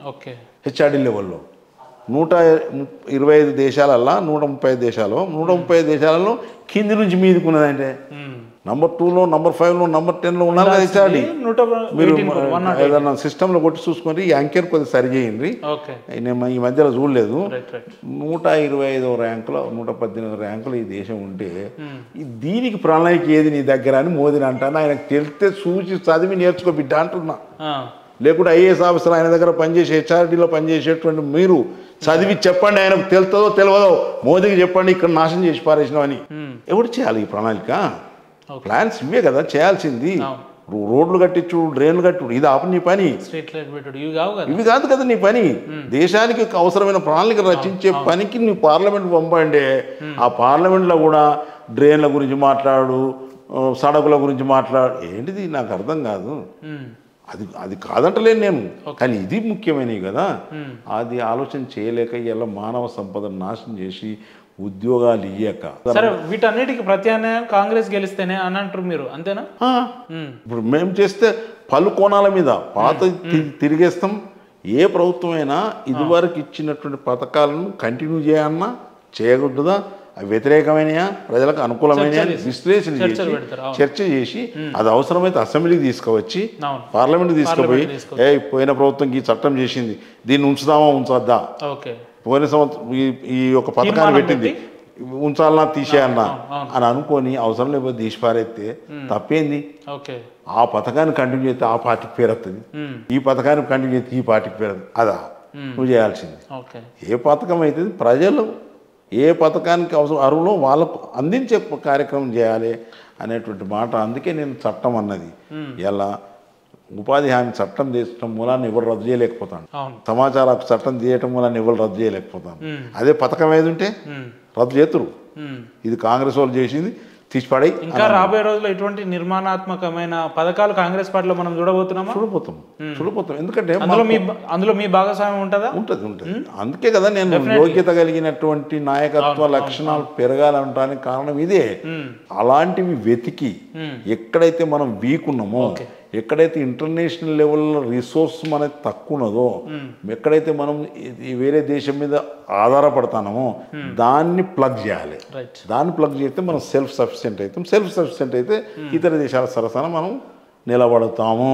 okay HRD లెవెల్లో నూట ఇరవై ఐదు దేశాలల్లో నూట ముప్పై ఐదు దేశాలు నూట ముప్పై ఐదు దేశాలలో కింది నుంచి మీదకి ఉన్నదంటే మ్మ్. నంబర్ టూలో నంబర్ ఫైవ్లో నంబర్ టెన్లో ఉన్నారు కదా హెచ్ఆర్డి నూట మీరు ఎయిటీన్ వన్ నాట్ ఏదన్నా సిస్టంలో కొట్టి చూసుకొని ఈ అంకెను కొద్దిగా సరి చేయండి ఓకే నేను ఈ మధ్యలో చూడలేదు రైట్ రైట్ నూట ఇరవై ఐదో ర్యాంకులో నూట పద్దెనిమిది ర్యాంకులు ఈ దేశం ఉంటే ఈ దీనికి ప్రణాళిక ఏది నీ దగ్గర అని మోదీని అంటాను ఆయనకు తెలిస్తే చూసి చదివి నేర్చుకో బిడ్డ అంటున్నా లేకుంటే ఐఏఎస్ ఆఫీసర్ ఆయన దగ్గర పనిచేసే హెచ్ఆర్డీలో పనిచేసేటువంటి మీరు చదివి చెప్పండి ఆయనకు తెలుతుందో తెలియదో మోదీకి చెప్పండి ఇక్కడ నాశనం చేసి పారేసినామని ఎవడు చేయాలి ఈ ప్రణాళిక ప్లాన్స్ ఇవే కదా చేయాల్సింది రో- రోడ్లు కట్టించు డ్రైన్లు కట్టు ఇది ఆపు నీ పని స్ట్రీట్ లైట్ పెట్టుడు ఇవి కావు కదా ఇవి కాదు కదా నీ పని దేశానికి అవసరమైన ప్రణాళిక రచించే పనికి నీ పార్లమెంట్ పంపండి ఆ పార్లమెంట్లో కూడా డ్రైన్ల గురించి మాట్లాడు ఆ, సడకుల గురించి మాట్లాడు ఏంటిది నాకు అర్థం కాదు మ్మ్. అది అది కాదంటలేను నేను కానీ ఇది ముఖ్యమైనవి కదా అది ఆలోచన చేయలేక ఇలా మానవ సంపదను నాశనం చేసి ఉద్యోగాలు ఇయ్యక సరే వీటన్నిటికి ప్రత్యామ్నాయం కాంగ్రెస్ గెలిస్తేనే అని అంటారు మీరు అంతేనా ఆ, మ్మ్. ఇప్పుడు మేము చేస్తే పలు కోణాల మీద పాత తి- తిరిగేస్తాం ఏ ప్రభుత్వమైనా ఇదివరకు ఇచ్చినటువంటి పథకాలను కంటిన్యూ చేయాలన్నా చేయకూడదా అవి వ్యతిరేకమైనయా ప్రజలకు అనుకూలమైన విశ్లేషణ చేసి చర్చలు పెడతారు, అవును. చర్చ చేసి అది అవసరమైతే అసెంబ్లీకి తీసుకువచ్చి అవును పార్లమెంట్ తీసుకుపోయి పార్లమెంట్ ఏ పోయిన ప్రభుత్వం ఈ చట్టం చేసింది దీన్ని ఉంచుదామా ఉంచొద్దా ఓకే పోయిన సంవత్సరం ఈ ఈ యొక్క పథకాన్ని తీర్మానం పెట్టింది ఉంచాలన్నా తీసేయన్నా అవును. అని అనుకొని అవసరం లేకపోతే తీసి పారేస్తే తప్పేంది ఓకే ఆ పథకాన్ని కంటిన్యూ చేస్తే ఆ పార్టీకి పేరు వస్తుంది మ్మ్. ఈ పథకాన్ని కంటిన్యూ చేస్తే ఈ పార్టీకి పేరు వస్తుంది అదా నువ్వు చేయాల్సింది ఓకే ఏ పథకం అయితే ప్రజలు ఏ పథకానికి అవసరం అరువులో వాళ్ళకు అందించే కార్యక్రమం చేయాలి అనేటువంటి మాట అందుకే నేను చట్టం అన్నది ఎలా ఉపాధి హామీ చట్టం తీసడం మూలాన్ని ఎవరు రద్దు చేయలేకపోతాను అవును సమాచార హక్కు చట్టం తీయటం మూలాన్ని ఎవరు రద్దు చేయలేకపోతాను మ్మ్. అదే పథకం ఏది ఉంటే మ్మ్. రద్దు చేతురు మ్మ్. ఇది కాంగ్రెస్ వాళ్ళు చేసింది తీసిపడై ఇంకా రాబోయే రోజుల్లో ఇటువంటి నిర్మాణాత్మకమైన పథకాలు కాంగ్రెస్ పార్టీలో మనం చూడబోతున్నామా చూడిపోతాం చూడిపోతాం ఎందుకంటే అందులో మీ అందులో మీ భాగస్వామ్యం ఉంటుందా ఉంటుంది ఉంటుంది అందుకే కదా నేను యోగ్యత కలిగినటువంటి నాయకత్వ లక్షణాలు పెరగాలంటానికి కారణం ఇదే మ్మ్. అలాంటివి వెతికి మ్మ్. ఎక్కడైతే మనం వీక్ ఉన్నామో ఎక్కడైతే ఇంటర్నేషనల్ లెవెల్లో రిసోర్స్ మనకి తక్కువ ఉన్నదో ఎక్కడైతే మనం ఇది వేరే దేశం మీద ఆధారపడతామో దాన్ని ప్లగ్ చేయాలి రైట్ దాన్ని ప్లగ్ చేస్తే మనం సెల్ఫ్ సఫిషియెంట్ అవుతాం సెల్ఫ్ సఫిషియెంట్ అయితే ఇతర దేశాల సరసన మనం నిలబడతాము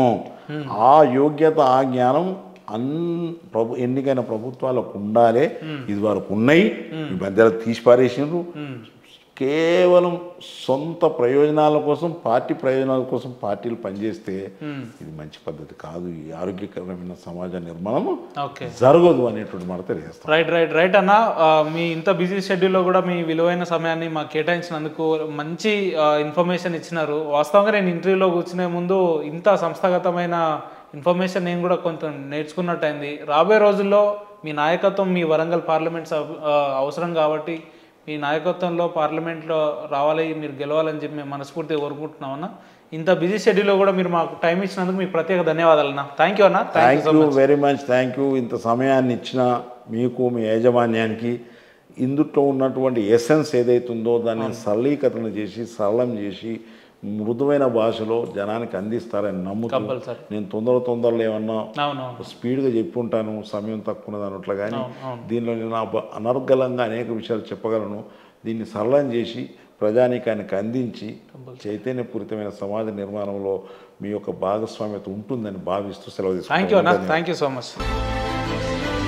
ఆ యోగ్యత ఆ జ్ఞానం అన్ ప్రభు ఎన్నికైన ప్రభుత్వాలకు ఉండాలి ఇది వరకు ఉన్నాయి ఈ మధ్యలో తీసి పారేసినారు కేవలం సొంత ప్రయోజనాల కోసం పార్టీ ప్రయోజనాల కోసం పార్టీలు పనిచేస్తే ఇది మంచి పద్ధతి కాదు ఈ ఆరోగ్యకరమైన సమాజ నిర్మాణం ఓకే జరగదు అనేటువంటి మాట తెలియజేస్తాం రైట్ రైట్ రైట్ అన్న ఆ, మీ ఇంత బిజీ షెడ్యూల్లో కూడా మీ విలువైన సమయాన్ని మాకు కేటాయించినందుకు మంచి ఇన్ఫర్మేషన్ ఇచ్చినారు వాస్తవంగా నేను ఇంటర్వ్యూలో కూర్చునే ముందు ఇంత సంస్థాగతమైన ఇన్ఫర్మేషన్ నేను కూడా కొంత నేర్చుకున్నట్టయింది రాబోయే రోజుల్లో మీ నాయకత్వం మీ వరంగల్ పార్లమెంట్ సభ- ఆ, అవసరం కాబట్టి మీ నాయకత్వంలో పార్లమెంట్లో రావాలి మీరు గెలవాలని చెప్పి మేము మనస్ఫూర్తిగా కోరుకుంటున్నామన్న ఇంత బిజీ షెడ్యూల్లో కూడా మీరు మాకు టైం ఇచ్చినందుకు మీకు ప్రత్యేక ధన్యవాదాలు అన్న థ్యాంక్ యూ అన్న thank thank you very much thank you ఇంత సమయాన్ని ఇచ్చిన మీకు మీ యాజమాన్యానికి ఇందుట్లో ఉన్నటువంటి ఎసెన్స్ ఏదైతుందో దాన్ని సరళీకరణ చేసి సరళం చేసి మృదువైన భాషలో జనానికి అందిస్తారని నమ్ముతూ కంపల్సరీ నేను తొందర తొందరలో ఏమన్నా అవునవును స్పీడ్గా చెప్పి ఉంటాను సమయం తక్కువ ఉన్నది అన్నట్లు కానీ అవును, అవును. దీనిలో నేను అబ- అనర్గళంగా అనేక విషయాలు చెప్పగలను దీన్ని సరళం చేసి ప్రజానీకానికి అందించి చైతన్యపూరితమైన సమాజ నిర్మాణంలో మీ యొక్క భాగస్వామ్యత ఉంటుందని భావిస్తూ సెలవు థ్యాంక్ యూ అన్న తీసుకుంటాను థ్యాంక్ యూ సో మచ్